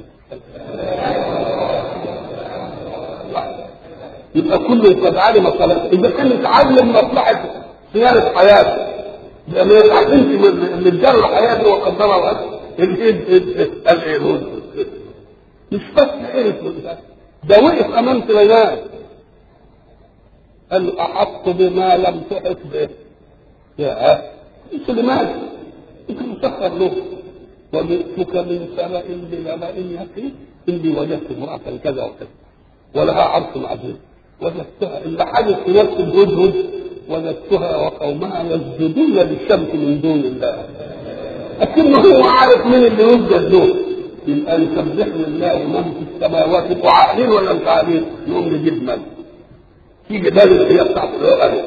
يبقى كله يتبع لي مصالح اذا كان يتعلم مصلحه صيانه حياته ما يتعلمش من الجر حياته وقدرها وقدر الايه مش بس عرف ده وقف امام سليمان قال احط بما لم تحط به يا سليمان انت مسخر له وجئتك من سبأ بنبأ يقين اني وجدت امرأة كذا وكذا ولها عرش عظيم وجدتها اللي حدث في نفس الهدهد وجدتها وقومها يسجدون للشمس من دون الله لكنه هو عارف مين اللي يسجد له يبقى نسبح لله من في السماوات انتوا عاقلين ولا مش عاقلين؟ نقوم نجيب من في جبال اللي هي بتاعت العقل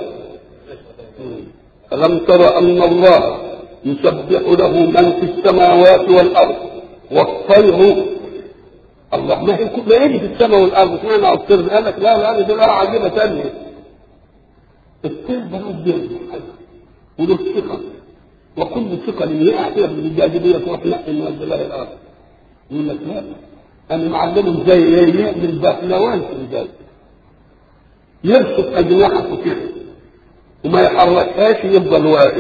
ألم تر أن الله يسبح له من في السماوات والأرض والطير الله ما هي ما يجي في السماء والأرض اشمعنى الطير قال لك لا لا دي بقى عجيبة ثانية الطير ده له دين وله ثقة وكل ثقة اللي يقع فيها بالجاذبية تروح نقي من الله الأرض يقول لك لا انا معلمه ازاي ايه يعمل بهلوان في الجو يرسم اجنحته كده وما يحركهاش يفضل واقف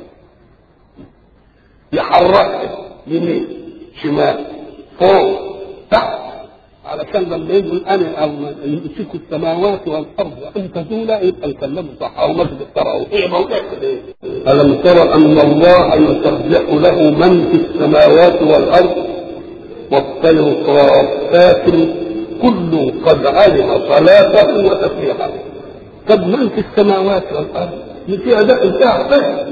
يحركها يمين شمال فوق تحت علشان لما يقول انا او يمسك السماوات والارض وان تزولا يبقى يكلمه صح او مسجد ترى ايه موضوع ايه الم ترى ان الله يسبح له من في السماوات والارض والطير صافات كل قد علم صلاته وتسبيحه طب من في السماوات والارض في اداء بتاع فهم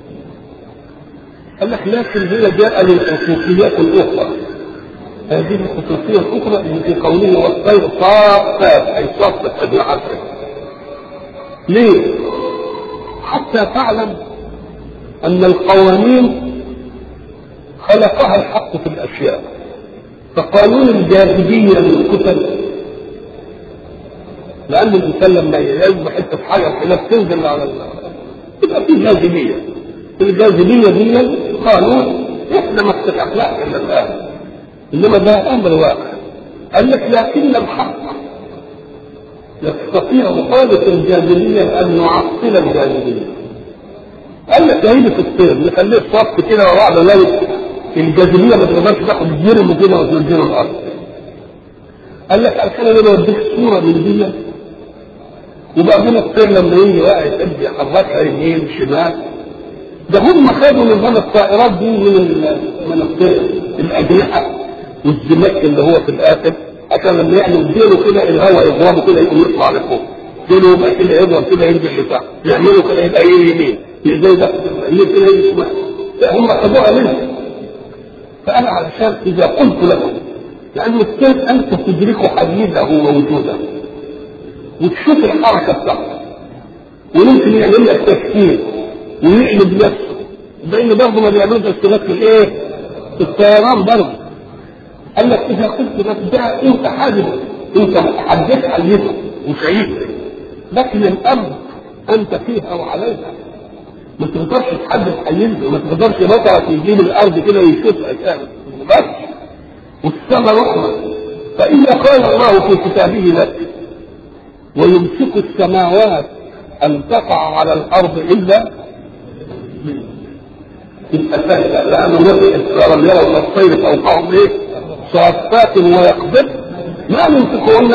قال لك لكن هنا جاء للخصوصيات الاخرى هذه الخصوصيه الاخرى اللي في قوله والطير صافات اي صافت اجنحتها ليه؟ حتى تعلم ان القوانين خلقها الحق في الاشياء فقانون الجاذبيه للكتب لان الانسان لما يلزم حته حاجه كده بتنزل على يبقى في جاذبيه الجاذبيه دي قانون احنا ما استحقناش الا الان انما ده امر واقع قال لك لكن الحق يستطيع مخالف الجاذبيه ان يعطل الجاذبيه قال لك هيجي في الطير نخليه صف كده وبعد ذلك الجاذبيه ما تقدرش تاخد جرم كده وتنزله الارض قال لك عشان انا بديك صوره من دي وبعدين الطير لما يجي بقى يحب يحركها يمين شمال ده هم خدوا نظام الطائرات دي من من الطير الاجنحه والزمك اللي هو في الاخر عشان لما يعمل ديله كده الهواء يضربه كده يقوم يطلع لفوق ديله يبقى كده يضرب كده ينزل لتحت يعملوا كده يبقى يمين زي ده اللي كده يجي شمال هم خدوها منه فانا علشان اذا قلت لكم لان الطير انت تدرك حديده ووجوده وتشوف الحركه بتاعته ويمكن يعمل لك تفكير ويقلب نفسه زي برضه ما بيعملوا تفكيرات في الايه؟ في الطيران برضه قال لك اذا قلت لك ده انت حادث انت حددت حديثه وشايفه لكن الارض انت فيها وعليها ما تقدرش تحدد حيزه وما تقدرش مطرك يجيب الارض كده ويشوفها كامل بس والسماء رحمه فاذا قال الله في كتابه لك ويمسك السماوات ان تقع على الارض الا تبقى سهله لانه نفس لم يروا الطير فوقهم ايه؟ صافات ويقبض ما يمسكهن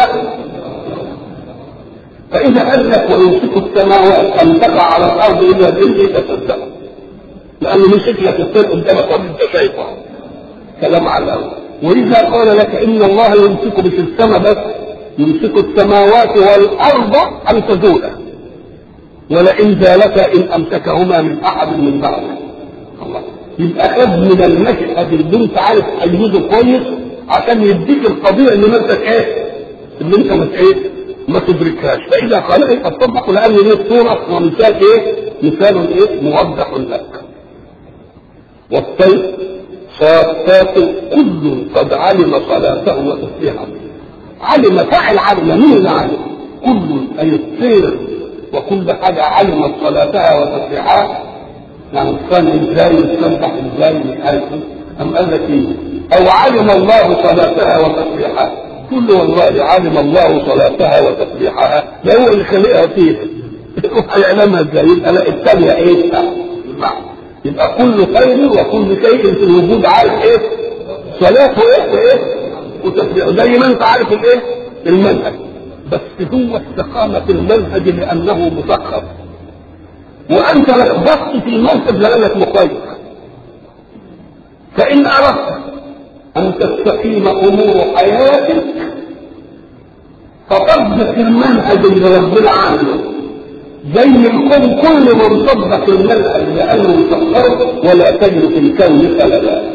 فإذا قال لك ويمسك السماوات أن تقع على الأرض إلا بإذنه تصدق لأنه مسك لك الطير قدامك وأنت شايفه كلام على الأرض وإذا قال لك إن الله يمسك مش السماء بس يمسك السماوات والأرض أن تزولا ولئن زالتا إن أمسكهما من أحد من بعده الله يبقى خد من المشهد اللي انت عارف حيزه كويس عشان يديك القضيه اللي ما انت ايه اللي انت ما ايه ما تدركهاش فاذا قال ايه اصدق لان دي صوره ومثال ايه مثال ايه موضح لك والطير صافات كل قد علم صلاته وتسبيحه علم فاعل علم مين اللي علم كل اي الطير وكل حاجه علمت صلاتها وتسبيحها يعني كان ازاي يسبح ازاي مش عارف ام قال لك ايه او علم الله صلاتها وتسبيحها كل والله علم الله صلاتها وتسبيحها ده هو اللي خلقها فيها هيعلمها ازاي يبقى لا التانية ايه يبقى كل خير وكل شيء في الوجود عارف ايه صلاته ايه وايه وتسبيحه زي ما انت عارف الايه المنهج بس هو استقامة في المنهج لأنه مسخر وأنت لخبطت في المنهج لأنك مخير فإن أردت أن تستقيم أمور حياتك فطبق المنهج اللي ربنا عامله زي الكون كل من طبق المنهج لأنه مسخر ولا تجد في الكون خللا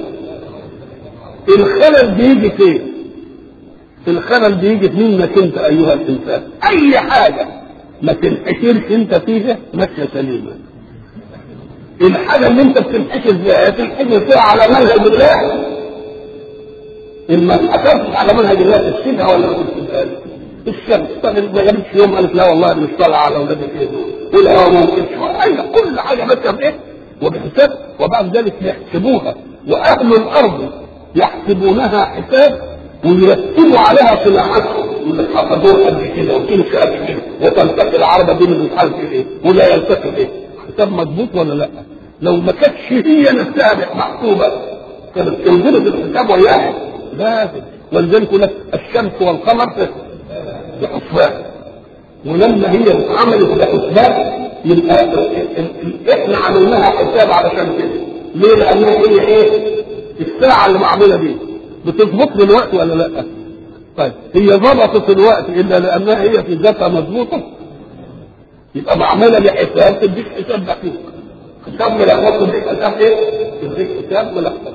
الخلل بيجي فين؟ الخلل بيجي منك انت ايها الانسان اي حاجه ما تنحشرش انت فيها ماشيه سليمه الحاجه اللي انت بتنحشر فيها تنحشر فيها على منهج الله ان ما اتحشرتش على منهج الله تسيبها ولا ما تسيبهاش الشمس طلعت ما جابتش يوم قالت لا والله انا مش طالعه على اولادك ايه دول والهواء ما ممكنش ايوه كل حاجه ماشيه بايه وبحساب وبعد ذلك يحسبوها واهل الارض يحسبونها حساب ويرتبوا عليها صناعتهم يقول لك حفظوه قد كده وتمشي قد كده وتلتقي العربه دي من مش عارف ايه ولا يلتقي ايه حساب مضبوط ولا لا؟ لو ما كانتش هي نفسها محسوبه كانت تنزل الحساب وياها لازم ولذلك يقول لك الشمس والقمر بحسبان ولما هي اتعملت بحسبان يبقى احنا عملناها حساب علشان كده ليه؟ لانها هي ايه؟ الساعه اللي معموله دي بتظبط لي الوقت ولا لا؟ طيب هي ضبطت الوقت الا لانها هي في ذاتها مضبوطه يبقى معموله بحساب تديك حساب دقيق حساب ملخبط تديك حساب ايه؟ تديك حساب ملخبط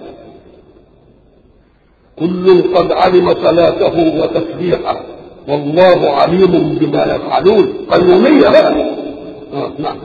كل قد علم صلاته وتسبيحه والله عليم بما يفعلون قيومية بقى آه نعم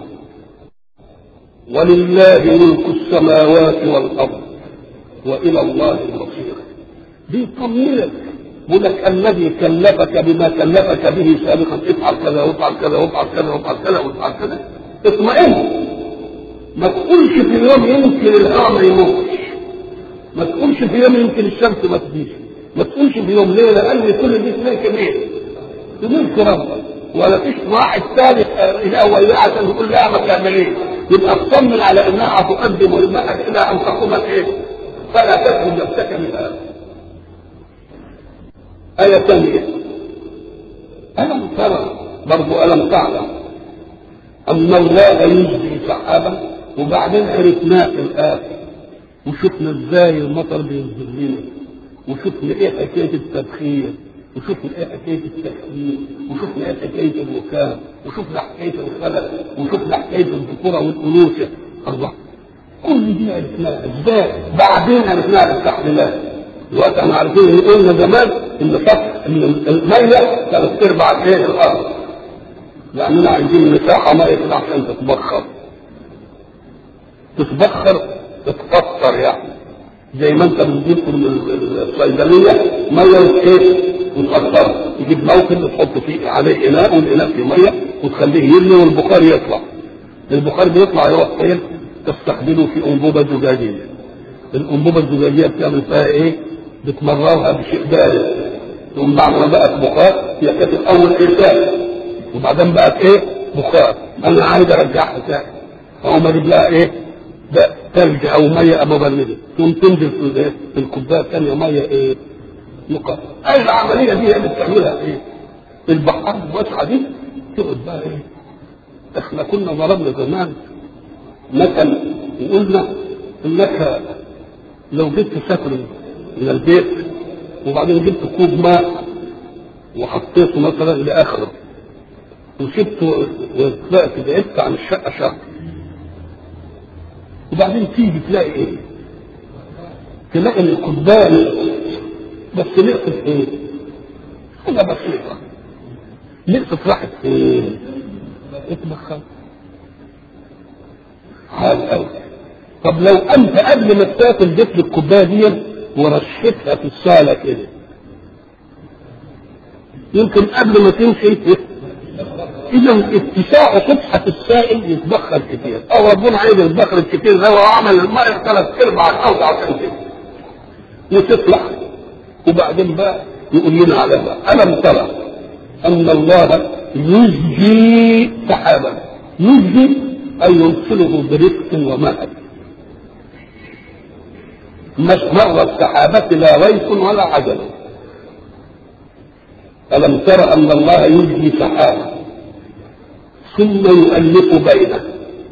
ولله ملك السماوات والأرض وإلى الله المصير بيطمنك يقول لك الذي كلفك بما كلفك به سابقا افعل كذا وافعل كذا وافعل كذا وافعل كذا وافعل كذا اطمئن ما تقولش في اليوم يمكن الهواء ما يموتش ما تقولش في يوم يمكن الشمس ما تجيش ما تقولش في يوم ليه لان كل دي ملك مين؟ ملك ربك ولا فيش واحد ثالث الاول عشان يقول لا ما تعمليش يبقى اطمن على انها تقدم المهد الى ان تقوم ايه؟ فلا تكن نفسك من هذا آية ثانية ألم ترى برضو ألم تعلم أن الله يجزي سحابا وبعدين عرفناه في الآخر وشفنا ازاي المطر بينزل لنا وشفنا ايه حكايه التبخير وشفنا ايه حكايه التكفير وشفنا ايه حكايه الوكام وشفنا حكايه الخلق وشفنا حكايه الذكوره والانوثه الله كل دي عرفناها ازاي بعدين عرفناها بالتحليلات دلوقتي احنا عارفين ان قلنا زمان ان سطح ان الميه ثلاث ارباع ايه الارض لاننا عايزين مساحه ميه كده عشان تتبخر تتبخر تتفطر يعني زي ما انت بتجيب من الصيدليه ميه وتكيس وتفطر تجيب موكب تحط فيه عليه اناء والاناء فيه ميه وتخليه يغلي والبخار يطلع البخار بيطلع يروح فين؟ تستخدمه في انبوبه زجاجيه الانبوبه الزجاجيه بتعمل فيها ايه؟ بتمررها بشيء بارد ثم بعد ما بقت بخار هي كانت الاول ايه سائل وبعدين بقت ايه؟ بخار انا عايز ارجعها سائل فاقوم اجيب لها ايه؟ ده ثلج او ميه مبرده ثم تنزل في في الكوبايه الثانيه ميه ايه؟ نقاط اي العمليه دي اللي بتعملها ايه؟ البحار الواسعه دي تقعد بقى ايه؟ احنا كنا ضربنا زمان مثل وقلنا انك لو جبت سفر من البيت وبعدين جبت كوب ماء وحطيته مثلا لاخره وسبته وطلعت بعدت عن الشقه شهر وبعدين تيجي تلاقي ايه؟ تلاقي ان الكوبايه بس نقطة ايه؟ حاجة بسيطة نقطة راحت فين؟ اتبخر عال قوي طب لو انت قبل ما تاكل جبت الكوبايه دي ورشيتها في الصاله كده يمكن قبل ما تمشي اذا اتساع سطحة السائل يتبخر كتير او ربنا عايز يتبخر كتير ده هو عمل الماء ثلاث ارباع الارض عشان كده وتطلع وبعدين بقى يقول لنا على بقى الم ترى ان الله يزجي سحابا يزجي اي يرسله برفق ومهد مش مر السحابة لا ريس ولا عجل ألم تر أن الله يجري سحابا ثم يؤلف بينه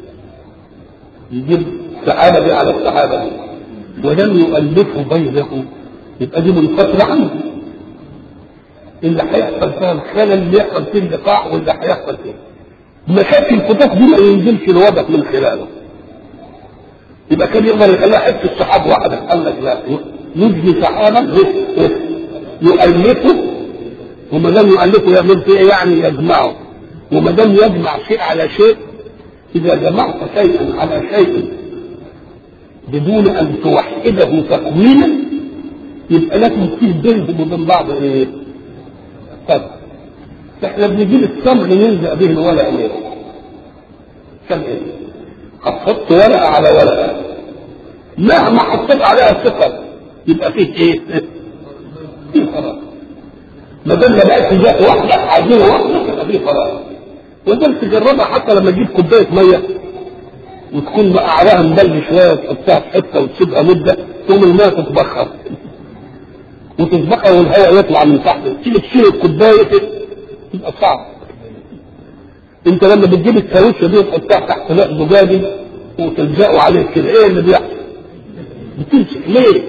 يجيب سحابة دي على السحابة دي ولم يؤلفه بينه يبقى دي منفصلة عنه اللي هيحصل فيها الخلل اللي يحصل فيه اللقاح واللي هيحصل فيه مشاكل الفتوح دي ما ينزلش الوبك من خلاله يبقى كان يقدر يخليها حته السحاب واحده قال لك لا يجري سحابا يؤلفه وما دام يؤلفه يعمل فيه ايه يعني يجمعه وما دام يجمع شيء على شيء اذا جمعت شيئا على شيء بدون ان توحده تكوينا يبقى لازم فيه بينهم وبين بعض ايه؟ طب احنا بنجيب التمر نلزق به الورق ليه؟ عشان ايه؟ هتحط ورقه على ورقه مهما حطيت عليها ثقل يبقى فيه ايه؟ فيه فراغ ما دام ما بقتش ذات واحده عايزين واحده تبقى في فراغ وانت تجربها حتى لما تجيب كوبايه ميه وتكون قعرها مبل شويه تحطها في حته وتسيبها مده تقوم الماء تتبخر وتتبخر والهواء يطلع من تحت تيجي تشيل الكوبايه تبقى صعب انت لما بتجيب الكاوتشه دي وتحطها تحت ماء زجاجي وتلزقه عليه كده ايه اللي بيحصل؟ بتمسك ليه؟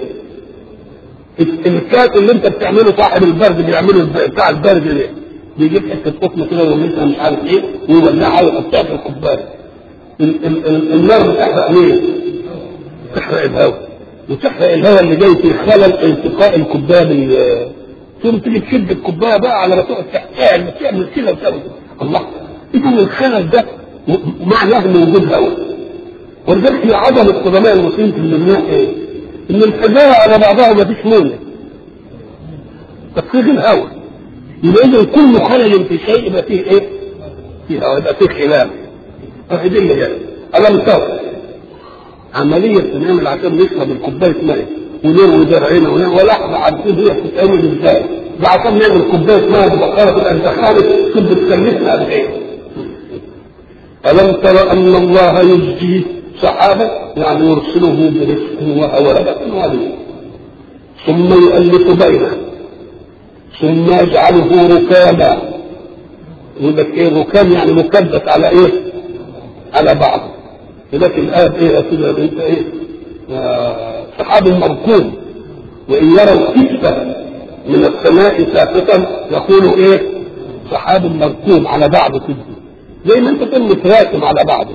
الكاس اللي انت بتعمله صاحب البرد بيعمله بتاع البرد ليه؟ بيجيب حته قطن كده ويمسها مش عارف ايه ويولعها ويحطها في الكوبايه النار بتحرق ليه؟ تحرق الهواء وتحرق الهواء اللي جاي في خلل التقاء الكوبايه بال ثم تيجي تشد الكوبايه بقى على ما تقعد تحتها ما تعمل كده وتعمل الله اذا الخلل ده معناه ان وجود هواء ولذلك هي عظمه قدماء المسلمين في المبناء ايه؟ ان الحجاره على بعضها ما فيش مونة تفريغ الهواء يبقى اذا كل خلل في شيء يبقى فيه ايه؟ فيه هواء يبقى فيه خلاف فدي اللي هي ألم ترى عملية بنعمل عشان نشرب الكوباية مية ونروي درعنا ونروي ولحظة عارفين هي بتتعمل ازاي ده عشان نعمل كوباية مية ببقرة تبقى انتخابت كنت بتكلفنا قد ايه ألم ترى أن الله يجزي سحابة يعني يرسله برزق وهواء وعليه ثم يؤلف بينه ثم يجعله ركاما يقول لك ايه ركام يعني مكبس على ايه؟ على بعض لكن الآية ايه يا سيدي انت ايه؟ سحاب مركوم وإن يروا كسفة من السماء ساقطا يقولوا ايه؟ سحاب مركوم على بعض كده زي ما انت تكون متراكم على بعضه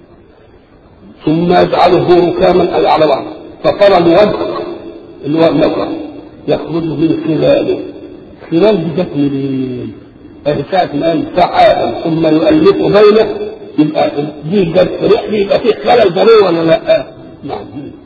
ثم يجعله ركاما أي على بعض فترى الوجه اللي هو النظر يخرج من خلاله خلال دي جت منين؟ اهي ساعة ما قال سحابا ثم يؤلف بينه يبقى دي جت ريح يبقى في خلل ضروري ولا لا؟ نعم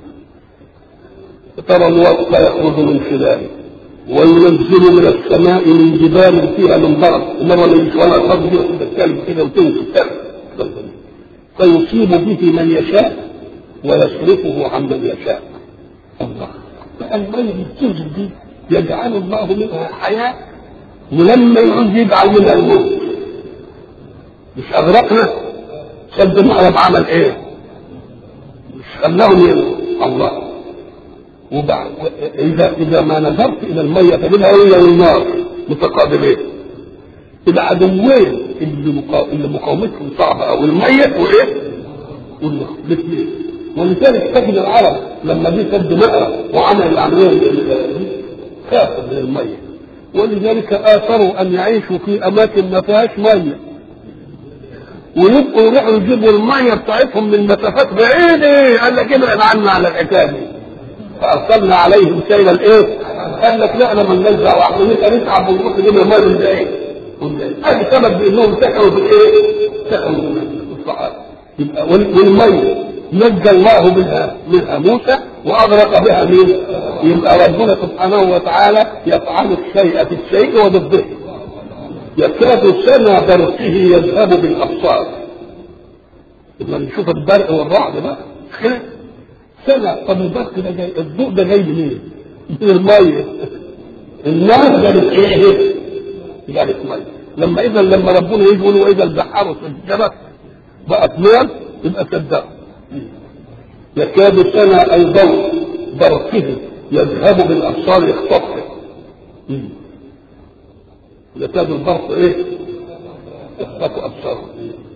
ترى الوقت يخرج من خلاله وينزل من السماء من جبال فيها من برد انما ما يجيش ولا الارض دي تتكلم كده وتمشي فيصيب به من يشاء ويصرفه عن من يشاء الله فالمية بتنزل دي يجعل الله منها حياة ولما يعوز يجعل منها الموت مش أغرقنا سد المعرب عمل إيه؟ مش خلاهم الله وبعد إذا إذا ما نظرت إلى المية فبدها هي والنار متقابلين يبقى عدوين اللي مقا... اللي مقاومتهم صعبه قوي الميت وايه؟ والنار الاثنين ولذلك تجد العرب لما جه سد مأرى وعمل العمليه دي خافوا من الميه ولذلك اثروا ان يعيشوا في اماكن ما فيهاش ميه ويبقوا يروحوا يجيبوا الميه بتاعتهم من مسافات بعيده قال لك ابعد عنا على الحكايه دي فارسلنا عليهم سيل الايه؟ قال لك لا انا من نزع واحنا نبقى نتعب ونروح نجيب الميه من بعيد هذا سبب بانهم سكنوا بالايه؟ سكنوا بالصحابه يبقى والميه نجى الله منها منها موسى واغرق بها مين؟ يبقى ربنا سبحانه وتعالى يفعل الشيء في الشيء وضده يكاد سنة برقه يذهب بالابصار لما نشوف البرق والرعد بقى كده سنة طب البرق ده جاي الضوء ده جاي منين؟ من الميه النار جابت ايه؟ جابت ميه لما اذا لما ربنا يجي يقول واذا البحار سجلت بقت نار يبقى صدق يكاد سنة اي ضوء برقه يذهب بالابصار يخطفه يكاد البرق ايه؟ يخطف ابصاره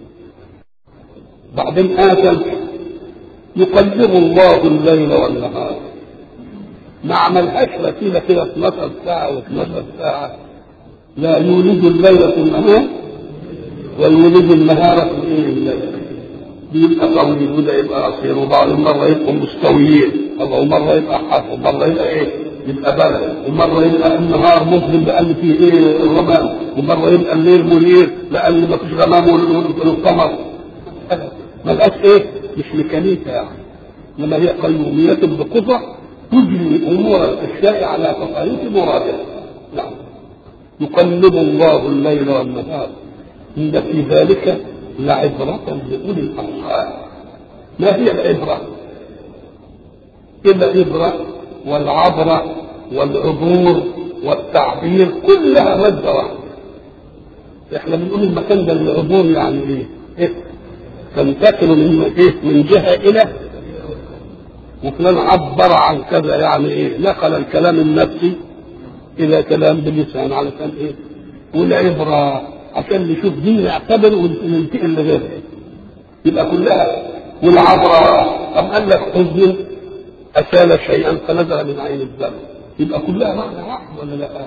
بعدين آتى يقلب الله الليل والنهار ما عملهاش وسيلة كده 12 ساعة و12 ساعة لا يولد الليل في النهار ويولد النهار في الليل بيبقى طويل وده يبقى قصير وبعض المرة يبقوا مستويين الله ومرة يبقى حر ومرة يبقى ايه يبقى برد ومرة يبقى النهار مظلم لأن فيه ايه الغمام ومرة يبقى الليل منير لأن ما فيش غمام والقمر ما بقاش ايه مش ميكانيكا يعني انما هي قيومية بقدرة تجري امور الاشياء على تقاليد مرادها نعم يقلب الله الليل والنهار إن في ذلك لعبرة لأولي الأبصار ما هي العبرة؟ العبرة والعبرة والعبور والتعبير كلها مادة واحدة احنا بنقول المكان ده العبور يعني ايه؟ ايه؟ تنتقل من ايه؟ من جهة إلى وفلان عبر عن كذا يعني ايه؟ نقل الكلام النفسي إلى كلام باللسان علشان ايه؟ والعبرة عشان نشوف دي نعتبر وننتقل لغيرها يبقى كلها والعبرة أم قال لك حزن أسال شيئا فنزل من عين الدم يبقى كلها معنى واحد ولا لا؟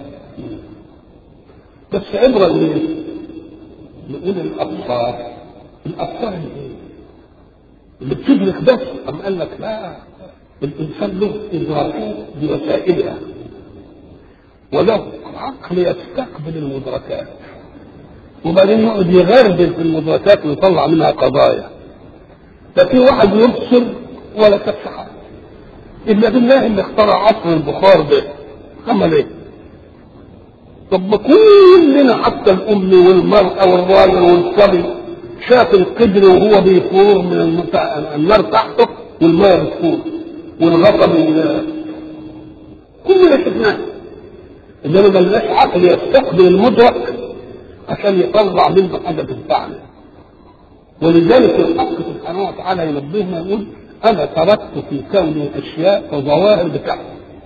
بس عبرة ليه؟ نقول الأبصار الأبصار ايه؟ اللي بتدرك بس أم قال لك لا الإنسان له إدراكات بوسائلها وله عقل يستقبل المدركات وبعدين يقعد يغربل في المدركات ويطلع منها قضايا ده في واحد يبصر ولا كف حاجه الا بالله اللي اخترع عصر البخار ده عمل ايه؟ طب ما كلنا حتى الام والمراه والراجل والصبي شاف القدر وهو بيفور من المتع... النار تحته والماء بتفور والغطا من كلنا شفناه انما ملناش عقل يستقبل المدرك عشان يطلع منه حاجه تنفعنا ولذلك الحق سبحانه وتعالى ينبهنا يقول انا تركت في كوني اشياء وظواهر بتاعتي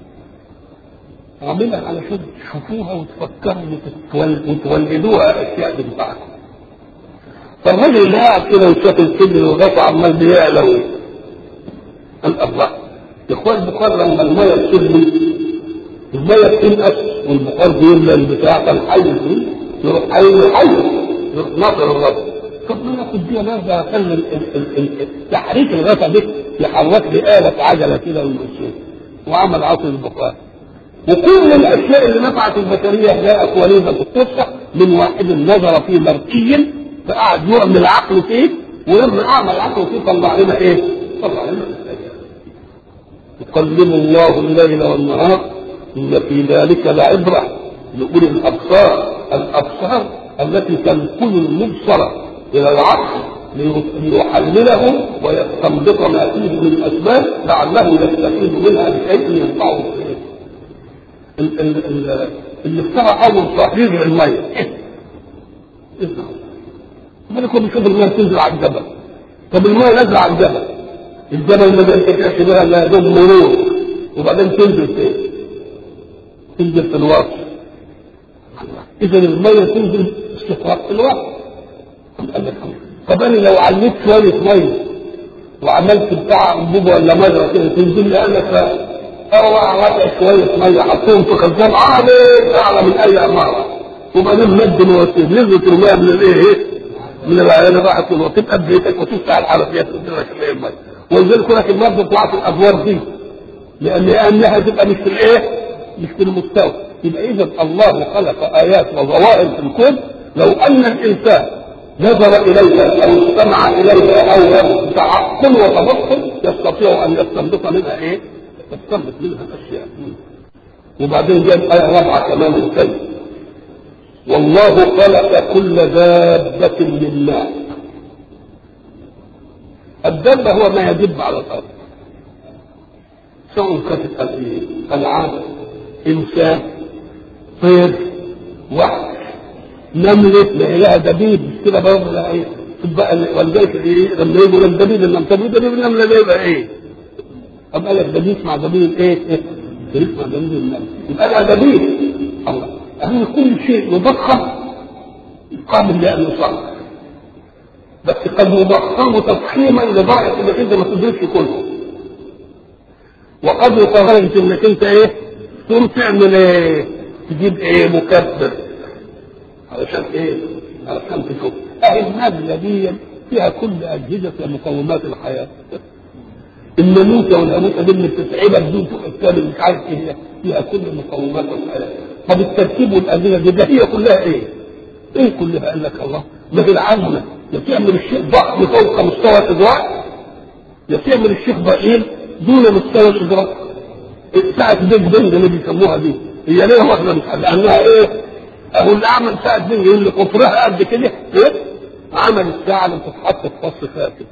عاملها علشان تشوفوها وتفكروا وتولدوها اشياء تنفعكم فالراجل اللي قاعد كده وشاف الكبر والغطا عمال بيعلى قال الله يا اخوان البخار لما الميه تشد الميه بتنقص والبخار بيملى البتاع فالحي فيه يروح حي حي يروح ناطر الغطا طب ما ناخد دي نرجع اخلي تحريك الغطا دي يحرك لي آلة عجلة كده ويمشيها وعمل عصر البخار وكل الاشياء اللي نفعت البشريه جاءت وليده القصه من واحد نظر في مرئي فقعد يعمل عقله فيه ولما اعمل عقله فيه طلع لنا ايه؟ طلع لنا يقلب الله الليل والنهار ان في ذلك لعبره لاولي الابصار الابصار التي تنقل المبصر الى العقل ليحلله ويستنبط ما فيه من اسباب لعله يستفيد منها بشيء ينفعه فيه اللي اخترع اول تحرير الميه مالك هو بيشوف الميه تنزل على الجبل طب الميه نازله على الجبل الجبل ما بينتفعش بها الا يدوب مرور وبعدين تنزل فين؟ تنزل في الوقت اذا الميه تنزل استقراء في الوقت طب انا لو علمت شويه ميه وعملت بتاع انبوبه ولا مجرى كده تنزل لي قال لك اوعى وضع شويه ميه حطهم في خزان عالي اعلى من اي عماره وبعدين مد مواسير نزلت الميه من الايه؟ من العيال راحت وتبقى ببيتك وتفتح الحنفيات وتدير كميه الميه ولذلك لك الميه بتطلع في الادوار دي لان لانها تبقى مش في الايه؟ مش في المستوى يبقى اذا الله خلق ايات وظواهر في الكون لو ان الانسان نظر اليها او استمع اليها او تعقل وتبصر يستطيع ان يستنبط منها ايه؟ تستنبط منها اشياء وبعدين جاء ايه رابعه كمان الكلمه والله خلق كل دابة من ماء الدابة هو ما يدب على الأرض سواء كانت ألعاب إنسان طير وحش نملة ما لها دبيب مش كده برضه لها إيه تبقى ولذلك إيه لما يقول الدبيب لما دبيب دبيب النملة ده يبقى إيه؟ أبقى لك دبيب مع دبيب إيه؟ إيه؟ دبيب مع دبيب النملة يبقى لها دبيب الله أن كل شيء يضخم قابل لأن يصغر بس قد يضخم تضخيما لدرجة انك انت ما تدركش كله وقد يصغر انك انت ايه تقوم تعمل ايه تجيب ايه مكبر علشان ايه علشان تشوف اهي النبلة دي فيها كل اجهزة ومقومات الحياة الناموسة والهاموسة دي اللي بتتعبك دي الكامل مش عارف ايه فيها كل مقومات الحياة طب الترتيب والأدلة دي ده هي كلها ايه؟ ايه كلها قال لك الله؟ ده في العزمة يا تعمل الشيء ضخم فوق مستوى الإدراك يا تعمل الشيء ضئيل دون مستوى الإدراك ساعة بيج بنج اللي بيسموها دي هي ليه واحدة مش لأنها ايه؟ أهو اللي عمل ساعة بنج يقول لي قطرها قد كده ايه؟ عمل الساعة اللي بتتحط في فص فاتن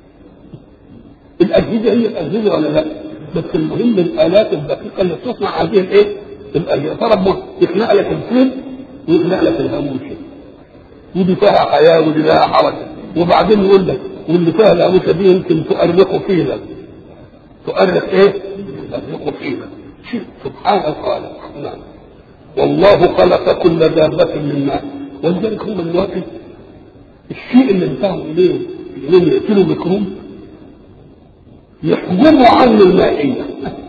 الأجهزة هي الأجهزة ولا لا؟ بس المهم الآلات الدقيقة اللي تصنع هذه الايه؟ الأجيال فربنا يخلق لك الفيل ويخلق لك الهاموشة ودي فيها حياة ودي فيها حركة وبعدين يقول لك واللي فيها الهاموشة دي يمكن تؤرق فيلا تؤرق ايه؟ تؤرق فيلا شيء سبحان الخالق نعم والله خلق كل دابة من ماء ولذلك هم دلوقتي الشيء اللي انتهوا اليه انهم يقتلوا ميكروب يحجبوا عنه المائية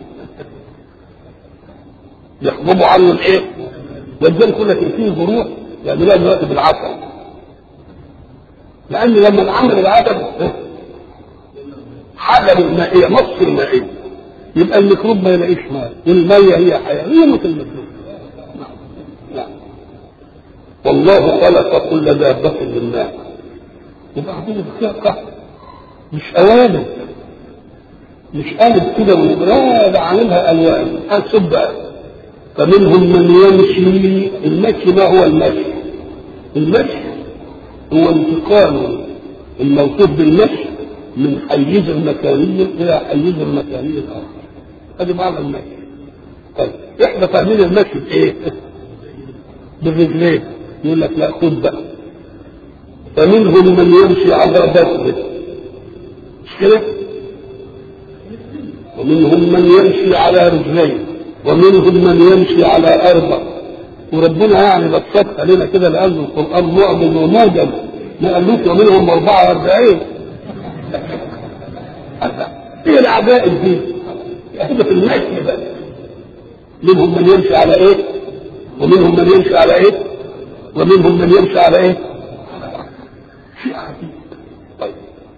يحجبوا عنه الايه؟ ولذلك يقول لك فيه جروح يعملوها دلوقتي بالعسل لان لما العمل العسل حجب المائية نص المائية يبقى الميكروب ما يلاقيش ماء والمية هي حياة هي مثل الميكروب نعم نعم والله خلق كل دابة من ماء وبعدين الخلقة مش أوامر مش قالب كده لا ده عاملها ألوان هنشوف بقى فمنهم من يمشي المشي ما هو المشي المشي هو انتقال الموصوف بالمشي من حيز المكاني إلى حيز المكاني الآخر هذه معنى المشي طيب احنا فاهمين المشي بايه؟ بالرجلين يقول لك لا خد بقى فمنهم من يمشي على بطنه مش كده؟ ومنهم من يمشي على رجلين ومنهم من يمشي على أربع وربنا يعني بسطها لنا كده لأن القرآن معظم وموجب ما قالوش ومنهم 44 ايه العجائب دي؟ احنا في المشي بس منهم من يمشي على ايه؟ ومنهم من يمشي على ايه؟ ومنهم من يمشي على ايه؟ شيء عجيب طيب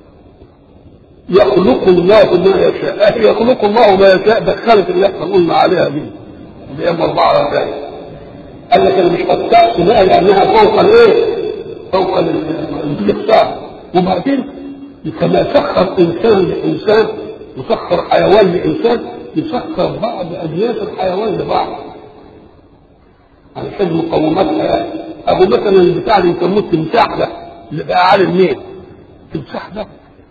يخلق الله ما يشاء يخلق الله ما يشاء دخلت اللي احنا قلنا عليها دي اللي هي 44 قال لك انا مش قطعت بقى لانها فوق الايه؟ فوق الاستقطاع وبعدين كما سخر انسان لانسان وسخر حيوان لانسان يسخر بعض اجناس الحيوان لبعض علشان مقوماتها ابو مثلا البتاع اللي يسموه التمساح ده اللي بقى عالم مين؟ التمساح ده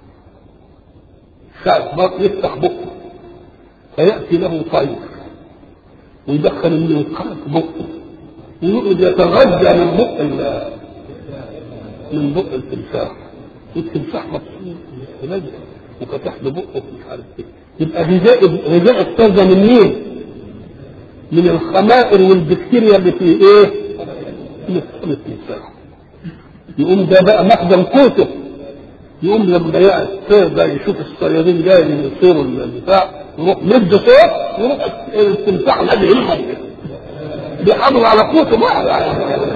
ساعة بطن يفتح بقه فيأتي له طير ويدخل منه القلب بقه ويقعد يتغذى من بق من بق التمساح والتمساح مبسوط ومستمر وفتح له بقه ومش عارف ايه يبقى غذاء غذاء الطير ده من مين؟ من الخمائر والبكتيريا اللي في ايه؟ في التمساح يقوم ده بقى مخزن قوته يقوم لما يقعد الطير ده يشوف الصيادين جاي من يصيروا البتاع يروح مد صوت يروح التمساح نادي يلحق بيحافظ على قوته بقى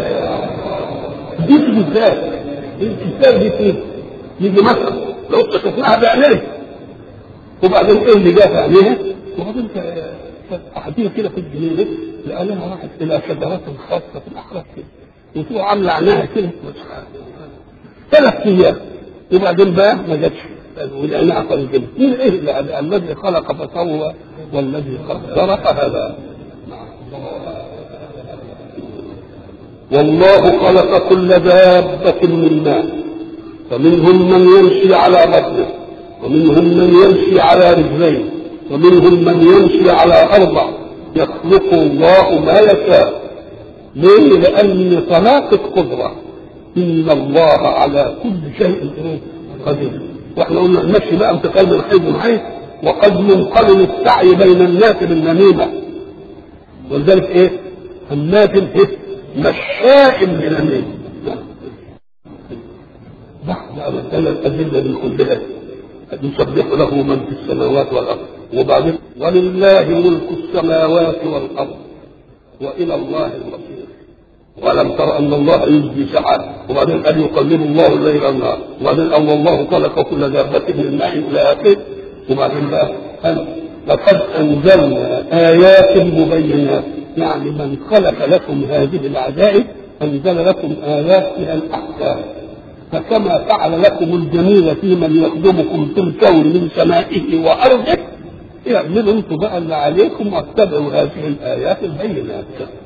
دي تيجي ازاي؟ ازاي دي تيجي؟ يجي مثلا لو انت شفناها بعينيك وبعدين ايه اللي جاء في عينيها؟ وبعدين قاعدين كده في الجنينه لقى لها راحت الى شجرات خاصه في الاحراف كده وتروح عامله عينها كده ثلاث ايام وبعدين بقى ما جاتش والعينها قال كده مين ايه اللي الذي خلق فسوى والذي قدر فهدى والله خلق كل دابة من ماء فمنهم من يمشي على بطنه ومنهم من يمشي على رجلين ومنهم من يمشي على أربع يخلق الله ما يشاء ليه؟ لأن طلاقة قدرة إن الله على كل شيء قدير واحنا قلنا المشي بقى انتقال من حيث من حيث وقد منقلب السعي بين الناس بالنميمة ولذلك ايه؟ هماز ايه؟ مشاء بنميمة بعد أن الثلاث أدلة من كلها يسبح له من في السماوات والأرض وبعدين ولله ملك السماوات والأرض وإلى الله المصير ولم تر أن الله يجزي سحاب وبعدين قال يقلب الله الليل والنهار وبعدين أن الله خلق كل دابة من ماء إلى آخره وبعدين بقى قال لقد أنزلنا آيات مبينات يعني من خلق لكم هذه العجائب أنزل لكم آيات من الأحكام فكما فعل لكم الجميل في من يخدمكم في الكون من سمائه وأرضه اعملوا انتم بقى اللي عليكم واتبعوا هذه الآيات البينات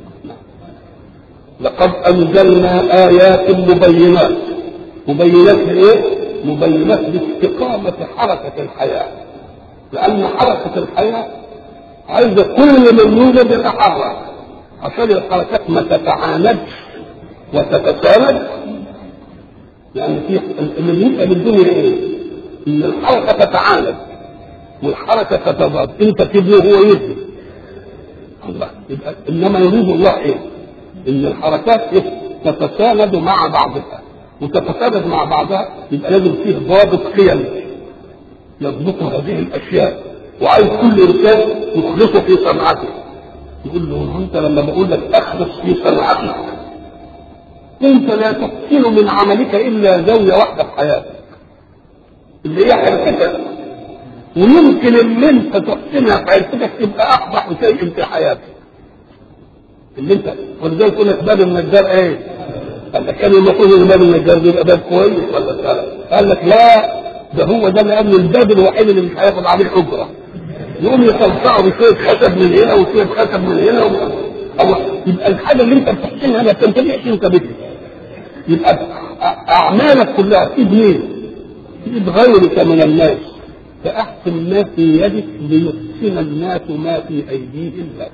لقد أنزلنا آيات مبينات مبينات لإيه؟ مبينات لاستقامة حركة الحياة لأن حركة الحياة عايزة كل من يوجد يتحرك عشان الحركات ما تتعاندش وتتساند يعني في اللي بيبقى بالدنيا ايه؟ ان الحركه تتعاند والحركه تتضاد انت تبني وهو يبني الله يبقى انما يريد الله ايه؟ ان الحركات ايه؟ تتساند مع بعضها وتتساند مع بعضها يبقى لازم فيه ضابط قيم يضبط هذه الاشياء وعايز كل انسان يخلصه في صنعته يقول له انت لما بقول لك اخلص في صنعتك انت لا تحسن من عملك الا زاويه واحده في حياتك اللي هي حركتك ويمكن اللي انت تحسنها في حركتك تبقى اقبح شيء في حياتك اللي انت ولذلك يقول لك باب النجار ايه؟ قال لك كان المفروض ان باب النجار ده يبقى باب كويس ولا لا؟ قال لك لا ده هو ده اللي قبل الباب الوحيد اللي مش هياخد عليه اجره يقوم يصلصعه بشويه خشب من هنا وشويه خشب من هنا و... أو يبقى الحاجه اللي انت بتحسنها ما بتنتفعش انت بها يبقى اعمالك كلها في مين؟ في غيرك من الناس فاحسن ما في يدك ليحسن الناس ما في ايديهم لك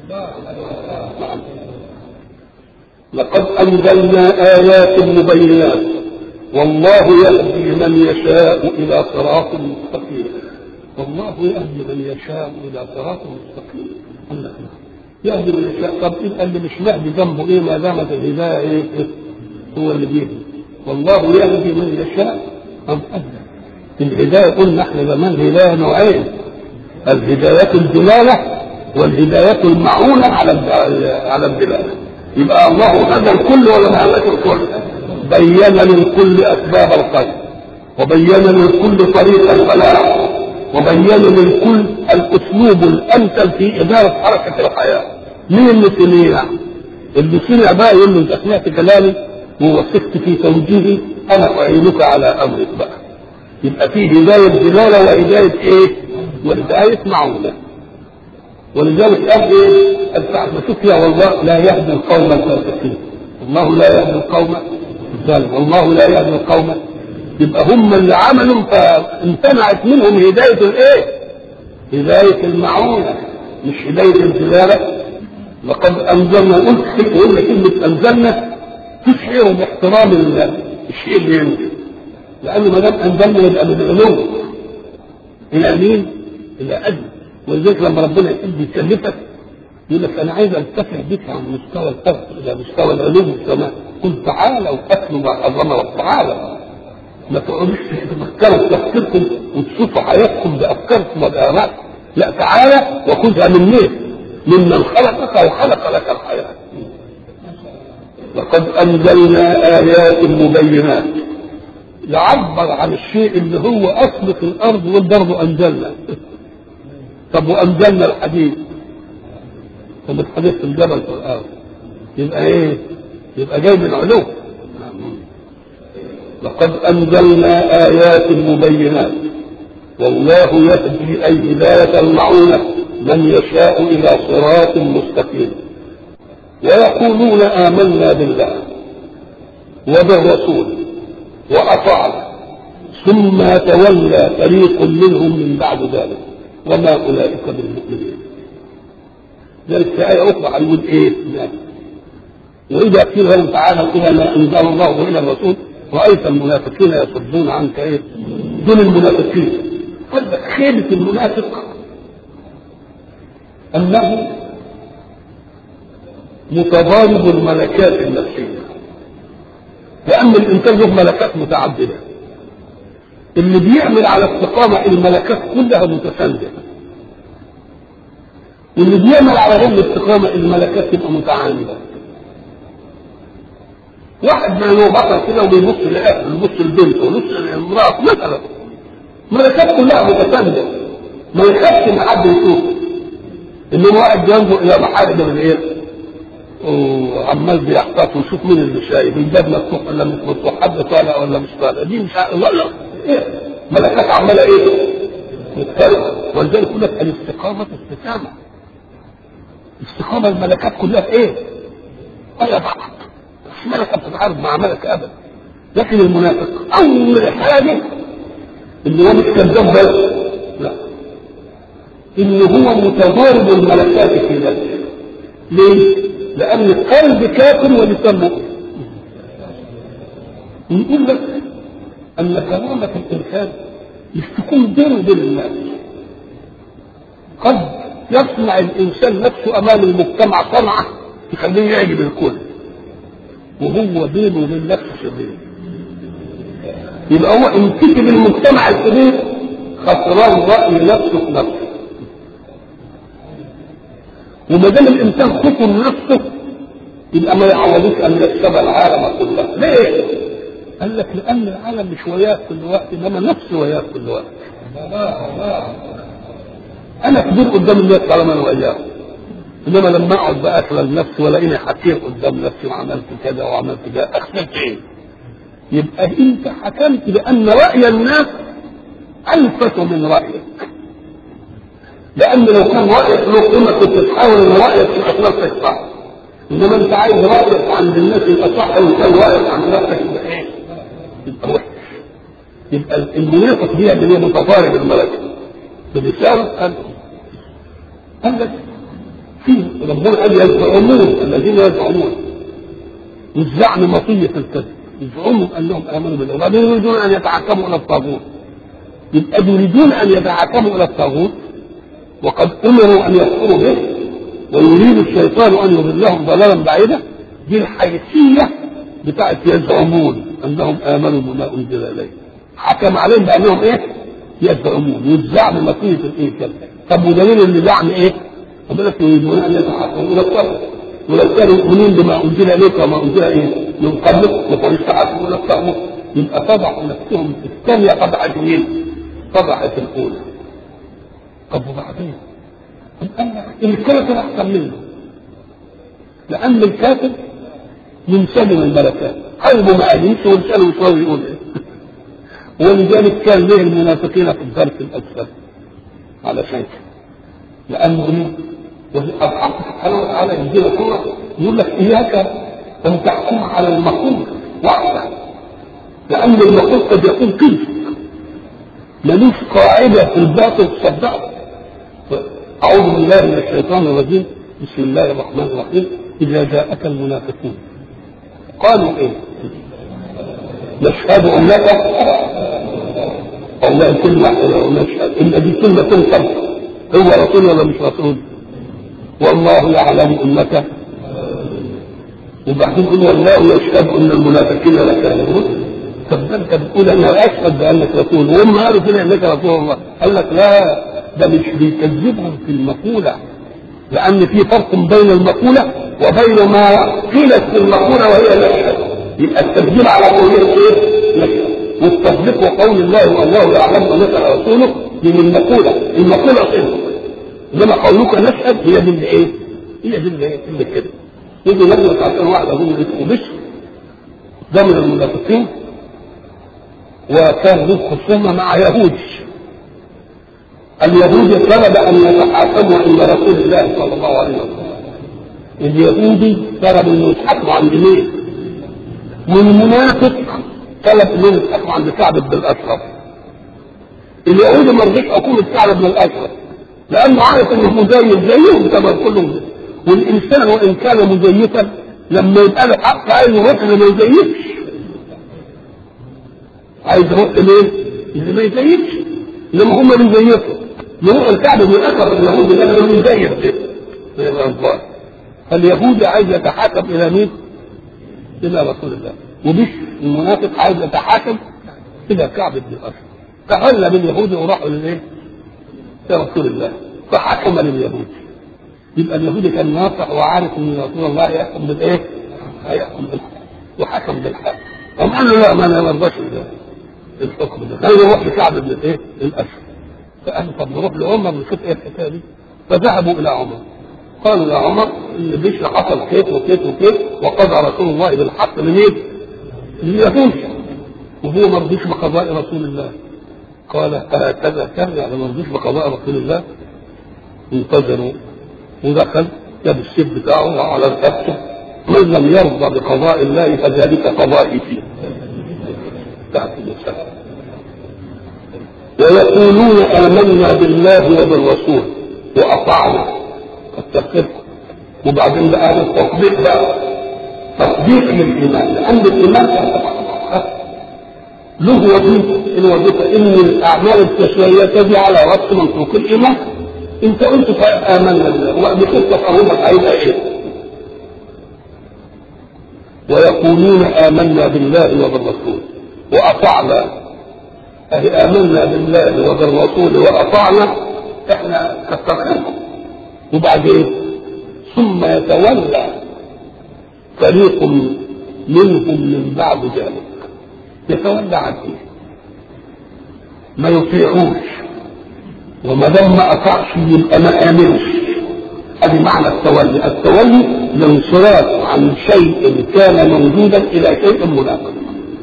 لقد انزلنا ايات مبينات والله يهدي من يشاء الى صراط مستقيم والله يهدي من يشاء الى صراط مستقيم الله يهدي من يشاء طب يبقى اللي مش مهدي ذنبه ايه ما دامت الهدايه ايه هو اللي بيهدي والله يهدي من يشاء أم أهدى الهدايه قلنا احنا زمان هدايه نوعين الهدايه الدلاله والهدايه المعونه على على الدلاله يبقى الله هدى الكل ولا ما هداش الكل بين للكل اسباب الخير وبين للكل طريق الفلاح وبين للكل الاسلوب الامثل في اداره حركه الحياه مين اللي سمع اللي سمع بقى يقول له انت سمعت كلامي ووثقت في توجيهي انا اعينك على امرك بقى يبقى في هدايه دلاله وهدايه ايه؟ وهدايه معونه ولذلك قال ايه؟ قال ما شوف يا والله لا يهدي القوم الفاسقين الله لا يهدي القوم الظالم والله لا يهدي القوم يبقى هم اللي عملوا فامتنعت منهم هداية الايه؟ هداية المعونة مش هداية الدلالة لقد أنزلنا قلت قلنا كلمة أنزلنا تشعر باحترام الشيء اللي ينزل لأنه ما دام أنزلنا يبقى من العلو إلى مين؟ إلى أجل ولذلك لما ربنا يحب يكلفك يقول لك أنا عايز أرتفع بك عن مستوى الأرض إلى مستوى العلو والسماء قل تعالوا أتلوا ما حرم تعالى ما تقعدوش تفكروا تفكيركم وتشوفوا حياتكم بافكاركم وبارائكم لا تعالى وخذها من مين؟ ممن خلقك وخلق لك الحياه لقد انزلنا ايات مبينات يعبر عن الشيء اللي هو اصل في الارض وبرضه انزلنا طب وانزلنا الحديد طب الحديد في الجبل في الارض يبقى ايه؟ يبقى جاي من علو لقد أنزلنا آيات مبينات والله يهدي أي هداية المعونة من يشاء إلى صراط مستقيم ويقولون آمنا بالله وبالرسول وأطعنا ثم تولى فريق منهم من بعد ذلك وما أولئك بالمؤمنين ذلك في آية أخرى هنقول إيه؟ وإذا قيل لهم تعالوا إلى ما أنزل الله وإلى الرسول رأيت المنافقين يصدون عنك ايه؟ دون المنافقين قال لك خيبة المنافق أنه متضارب الملكات النفسية لأن الإنسان له ملكات متعددة اللي بيعمل على استقامة الملكات كلها متساندة واللي بيعمل على غير الاستقامة الملكات تبقى متعاندة واحد ما هو بطل كده وبيبص لاهله يبص لبنته ويبص لامراته مثلا ملكات كلها متساندة ما يخافش ان حد يشوفه انما واحد ينظر الى محارم الغير وعمال بيحتاط ويشوف مين اللي شايف الباب مفتوح ولا مش مفتوح حد طالع ولا مش طالع دي مش لا لا ايه ملكات عماله ايه؟ مختلفة ولذلك يقول لك الاستقامة استقامة استقامة الملكات كلها في ايه؟ ولا فقط مش ملكة بتتعارض مع ملكة ابدا لكن المنافق اول حاجة ان هو مش كذاب بس لا ان هو متضارب الملكات في ذاته ليه؟ لان القلب كافر ولسان مؤمن يقول لك ان كرامه الانسان مش تكون بينه وبين الناس قد يصنع الانسان نفسه امام المجتمع صنعه تخليه يعجب الكل وهو بينه وبين نفسه شرير يبقى هو امتثل المجتمع الكبير خسران راي نفسه في نفسه وما دام الانسان خسر نفسه يبقى ما يعوضوش ان يكسب العالم كله ليه؟ قال لك لان العالم مش وياك كل وقت انما نفسه وياك كل وقت انا كبير قدام الناس طالما انا وياهم انما لما اقعد بقى اكل نفسي والاقيني حكيم قدام نفسي وعملت كذا وعملت كذا اخسرت ايه؟ يبقى انت حكمت بان راي الناس الفت من رايك لان لو كان رايك له قيمه كنت تحاول ان رايك يبقى في نفسك صح انما انت عايز رايك عند الناس يبقى صح وكان رايك عند نفسك يبقى ايه؟ يبقى وحش يبقى المنافق هي اللي هي متضارب الملكه بلسان قال قال لك في ربنا قال يزعمون الذين يزعمون والزعم مطية الكذب يزعموا انهم امنوا بالله وبعدين يريدون ان يتحكموا الى الطاغوت يبقى يريدون ان يتحكموا الى الطاغوت وقد امروا ان يكفروا به ويريد الشيطان ان يضلهم ضلالا بعيدا دي الحيثيه بتاعت يزعمون انهم امنوا بما انزل اليه حكم عليهم بانهم ايه؟ يزعمون والزعم مطية الايه كده طب ودليل ان زعم ايه؟ قال لك يريدون ان يتحكموا الى الطاغوت ولو كانوا يؤمنون بما انزل اليك وما انزل ايه من قبلك لكن استحقوا الى الطاغوت يبقى طبعوا نفسهم في الثانيه طبعت مين؟ طبعت الاولى طب وبعدين؟ الكافر احسن منه لان الكافر منسلم الملكات قلبه ما قاليش ولسانه مش راضي يقول ايه ولذلك كان ليه المنافقين في الدرك الاسفل علشان كده لانه ايه والحق سبحانه وتعالى يدينا صورة يقول لك إياك أن تحكم على المقول وحده لأن المقول قد يكون كذب ملوش قاعدة في الباطل تصدقه أعوذ بالله من الشيطان الرجيم بسم الله الرحمن الرحيم إذا جاءك المنافقون قالوا إيه؟ نشهد أنك والله كلمة نشهد إن دي كلمة تنصب هو رسول ولا مش رسول؟ والله يعلم انك وبعدين يقول والله يشهد ان المنافقين لكاذبون طب انت بتقول انا اشهد بانك رسول وهم عارفين انك رسول الله قال لك لا ده مش بيكذبهم في المقوله لان في فرق بين المقوله وبين ما قيلت في المقوله وهي نشهد يبقى التكذيب على قول ايه؟ نشهد والتصديق وقول الله والله يعلم انك رسوله دي من المقوله المقوله صدق انما قولك نشهد هي دي اللي ايه؟ هي دي اللي ايه؟ اللي كده. يجي نجلس عشان واحد اظن اسمه بشر ده من المنافقين وكان له خصومه مع يهود اليهودي طلب ان يتحاكموا عند رسول الله صلى الله عليه وسلم اليهودي طلب انه يتحاكموا عند مين؟ والمنافق طلب انه يتحاكموا عند كعب بن الاشرف اليهودي ما رضيش حكومه كعب بن الاشرف لانه عارف انه مزيف زيهم كما كلهم والانسان وان كان مزيفا لما يبقى له حق عايز يروح اللي ما يزيفش عايز يروح لمين؟ اللي ما يزيفش انما هم اللي يزيفوا يروح الكعب من اثر اليهود ده اللي يزيف ده فاليهودي عايز يتحاكم الى مين؟ الى رسول الله ومش المنافق عايز يتحاكم الى كعب بن الاشرف تخلى باليهود وراحوا للايه؟ لرسول الله فحكم لليهود يبقى اليهودي كان ناصح وعارف ان رسول الله يحكم بالايه؟ هيحكم بالحق وحكم بالحق قام قال له لا ما انا ما ارضاش الحكم ده قال له روح لكعب بن الايه؟ الاشهر فقال طب نروح لعمر نشوف ايه الحكايه دي فذهبوا الى عمر قالوا يا عمر ان بشر حصل كيف وكيف وكيف وقضى رسول الله بالحق لمين؟ لليهود وهو ما رضيش بقضاء رسول الله قال هكذا كان يعني ما رضيش بقضاء رسول الله انتظروا ودخل جاب السيف بتاعه على رقبته من لم يرضى بقضاء الله فذلك قضائي فيه تحت المسألة ويقولون آمنا بالله وبالرسول وأطعنا قد تفكركم وبعدين بقى هذا التطبيق بقى تطبيق للايمان لان الايمان له وظيفه الوظيفه ان الاعمال التشريعيه تجي على رأس منطوق الايمان انت قلت امنا بالله وبعد كده تفهمك هيبقى ايه ويقولون آمنا بالله وبالرسول وأطعنا أي آمنا بالله وبالرسول وأطعنا إحنا كفرناهم وبعدين ثم يتولى فريق منهم من بعد ذلك يتولى عن ايه؟ ما يطيعوش وما دام ما اطاعش يبقى ما امنش ادي معنى التولي التولي الانصراف عن شيء كان موجودا الى شيء منافق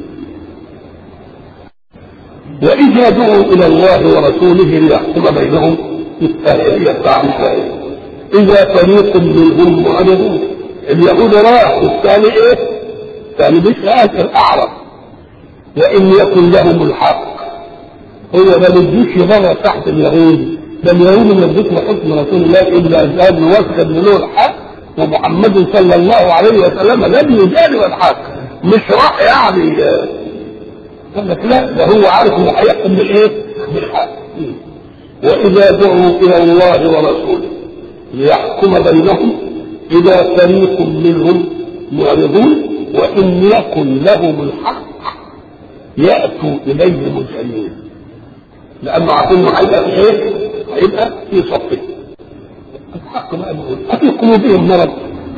واذا دعوا الى الله ورسوله ليحكم بينهم الآية التعريفة إذا فريق منهم معرضون اليهود راحوا الثاني إيه؟ الثاني مش آخر أعرف وإن يكن لهم الحق هو ما بدوش يبرر تحت اليهود ده اليهود ما بدوش لحكم رسول الله إلا أن واخد له الحق ومحمد صلى الله عليه وسلم لم يجادل الحق مش راح يعني قال لك لا ده هو عارف انه هيحكم بالايه؟ بالحق وإذا دعوا إلى الله ورسوله ليحكم بينهم إذا فريق منهم معرضون وإن يكن لهم الحق يأتوا إليه مسلمين لأنه عارفين إنه هيبقى في إيه؟ هيبقى في صفه الحق بقى بيقول أفي قلوبهم مرض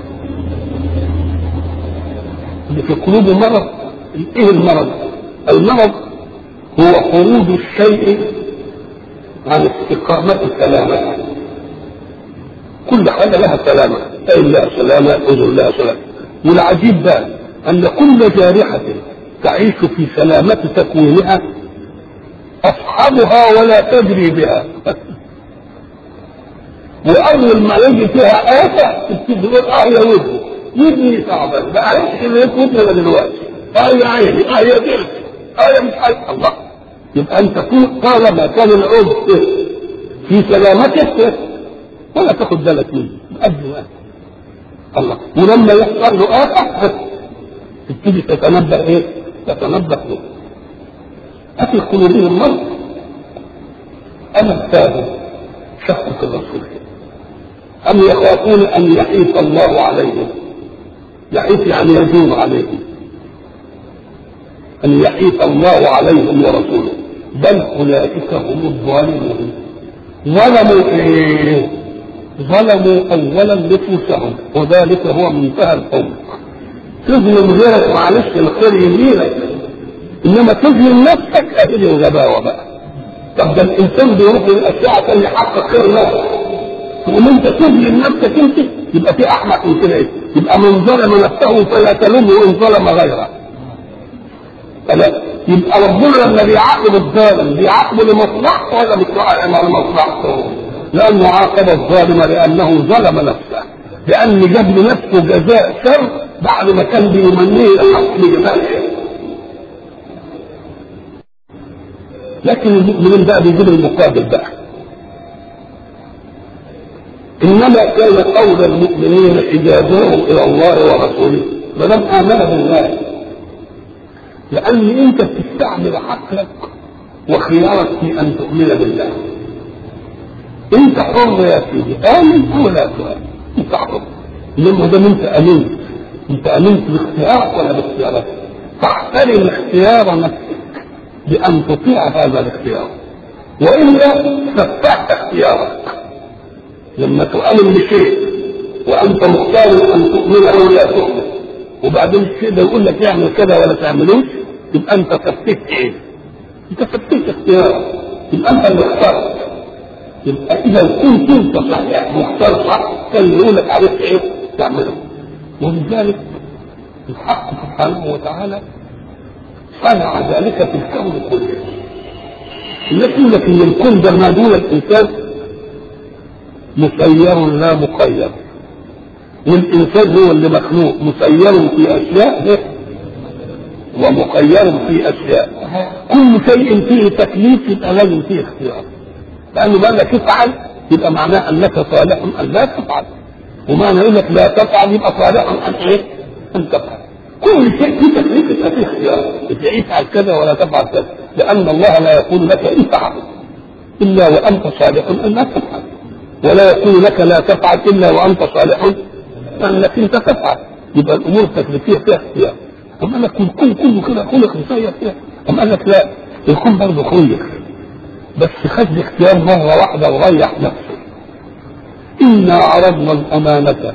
اللي في قلوبهم مرض إيه المرض؟ المرض هو خروج الشيء عن استقامة سلامة كل حاجة لها سلامة عين لها سلامة أذن لها سلامة والعجيب بقى أن كل جارحة تعيش في سلامة تكوينها أصحابها ولا تدري بها وأول ما يجي فيها آفة تبتدي تقول آه يا ودني ودني تعبان بقى عايش اللي ودني دلوقتي آه يا عيني آه يا دلتي آه يا مش عارف الله يبقى انت طالما كان العود في سلامته ولا تاخد بالك منه قبل ما الله ولما يحصل له آفة تبتدي تتنبأ ايه؟ تتنبأ له أفي قلوبهم المرض أم ارتابوا شك في الرسول أم يخافون أن يحيف الله عليهم يحيف يعني يجوب عليهم أن يحيف الله عليهم ورسوله بل أولئك هم الظالمون ظلموا إيه؟ ظلموا أولا نفوسهم وذلك هو منتهى الحب تظلم غيرك معلش الخير يمينك إنما تظلم نفسك أهل الغباوة بقى طب ده الإنسان بيروح للأشياء عشان يحقق خير نفسه تقوم أنت تظلم نفسك أنت يبقى في أحمق من كده إيه؟ يبقى من ظلم نفسه فلا تلومه إن ظلم غيره فلا يبقى ربنا لما بيعاقب الظالم بيعاقبه لمصلحته ولا مش لمصلحته؟ لأنه عاقب الظالم لأنه ظلم نفسه لأن جاب لنفسه جزاء شر بعد ما كان بيمنيه الحق بجزاء لكن المؤمنين بقى بيجيب المقابل بقى انما كان قول المؤمنين اجابهم الى الله ورسوله ما دام امن بالله لان انت بتستعمل عقلك وخيارك في ان تؤمن بالله انت حر يا سيدي امن او لا تؤمن انت حر لما دام انت امنت انت امنت باختيارك ولا باختيارك فاحترم اختيار نفسك بان تطيع هذا الاختيار والا فتحت اختيارك لما تؤمن بشيء وانت مختار ان تؤمن او لا تؤمن وبعدين الشيء ده يقول لك اعمل كذا ولا تعملوش يبقى انت فتحت ايه؟ انت فتحت اختيارك يبقى انت اللي اخترت يبقى اذا كنت انت صحيح مختار صح كان اللي يقول لك عرفت ايه تعمله ولذلك الحق سبحانه وتعالى صنع ذلك في الكون كله الناس يقول لك ان الكون ده ما دون الانسان مسير لا مقيد والانسان هو اللي مخلوق مسير في اشياء ومخير في اشياء كل شيء فيه تكليف يبقى لازم فيه اختيار لانه بقى لك افعل يبقى معناه انك صالح ان لا تفعل ومعنى يقول لك لا تفعل يبقى صالح ان ايه؟ ان تفعل كل شيء في تكليف يبقى فيه اختيار افعل كذا ولا تفعل كذا لان الله لا يقول لك افعل الا وانت صالح ان لا تفعل ولا يقول لك لا تفعل الا وانت صالح انك انت تفعل يبقى الامور التكليفيه فيها اختيار اما لك الكون كله كده خلق مسير فيها اما قال لك لا الكون برضه خلق بس خد الاختيار مره واحده وريح نفسه انا عرضنا الامانه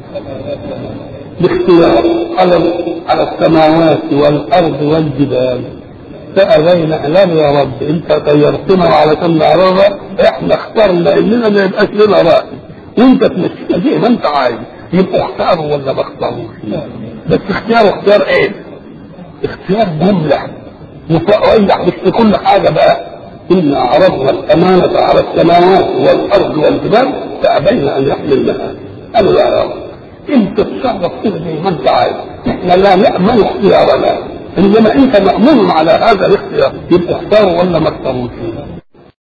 باختيار على على السماوات والارض والجبال فأبين لا يا رب انت غيرتنا علشان نعرضها احنا اخترنا اننا ما يبقاش لنا راي وانت تمشينا زي ما انت عايز يبقوا اختاروا ولا ما اختاروش بس اختيار اختيار ايه؟ اختيار جمله ويريح مش في كل حاجه بقى إنا عرضنا الأمانة على السماوات والأرض والجبال فأبين أن يحملنها قالوا لا يا رب أنت تصرف كده زي ما أنت عايز إحنا لا نأمن اختيارنا إنما أنت مأمون على هذا الاختيار يبقى اختاروا ولا ما اختاروش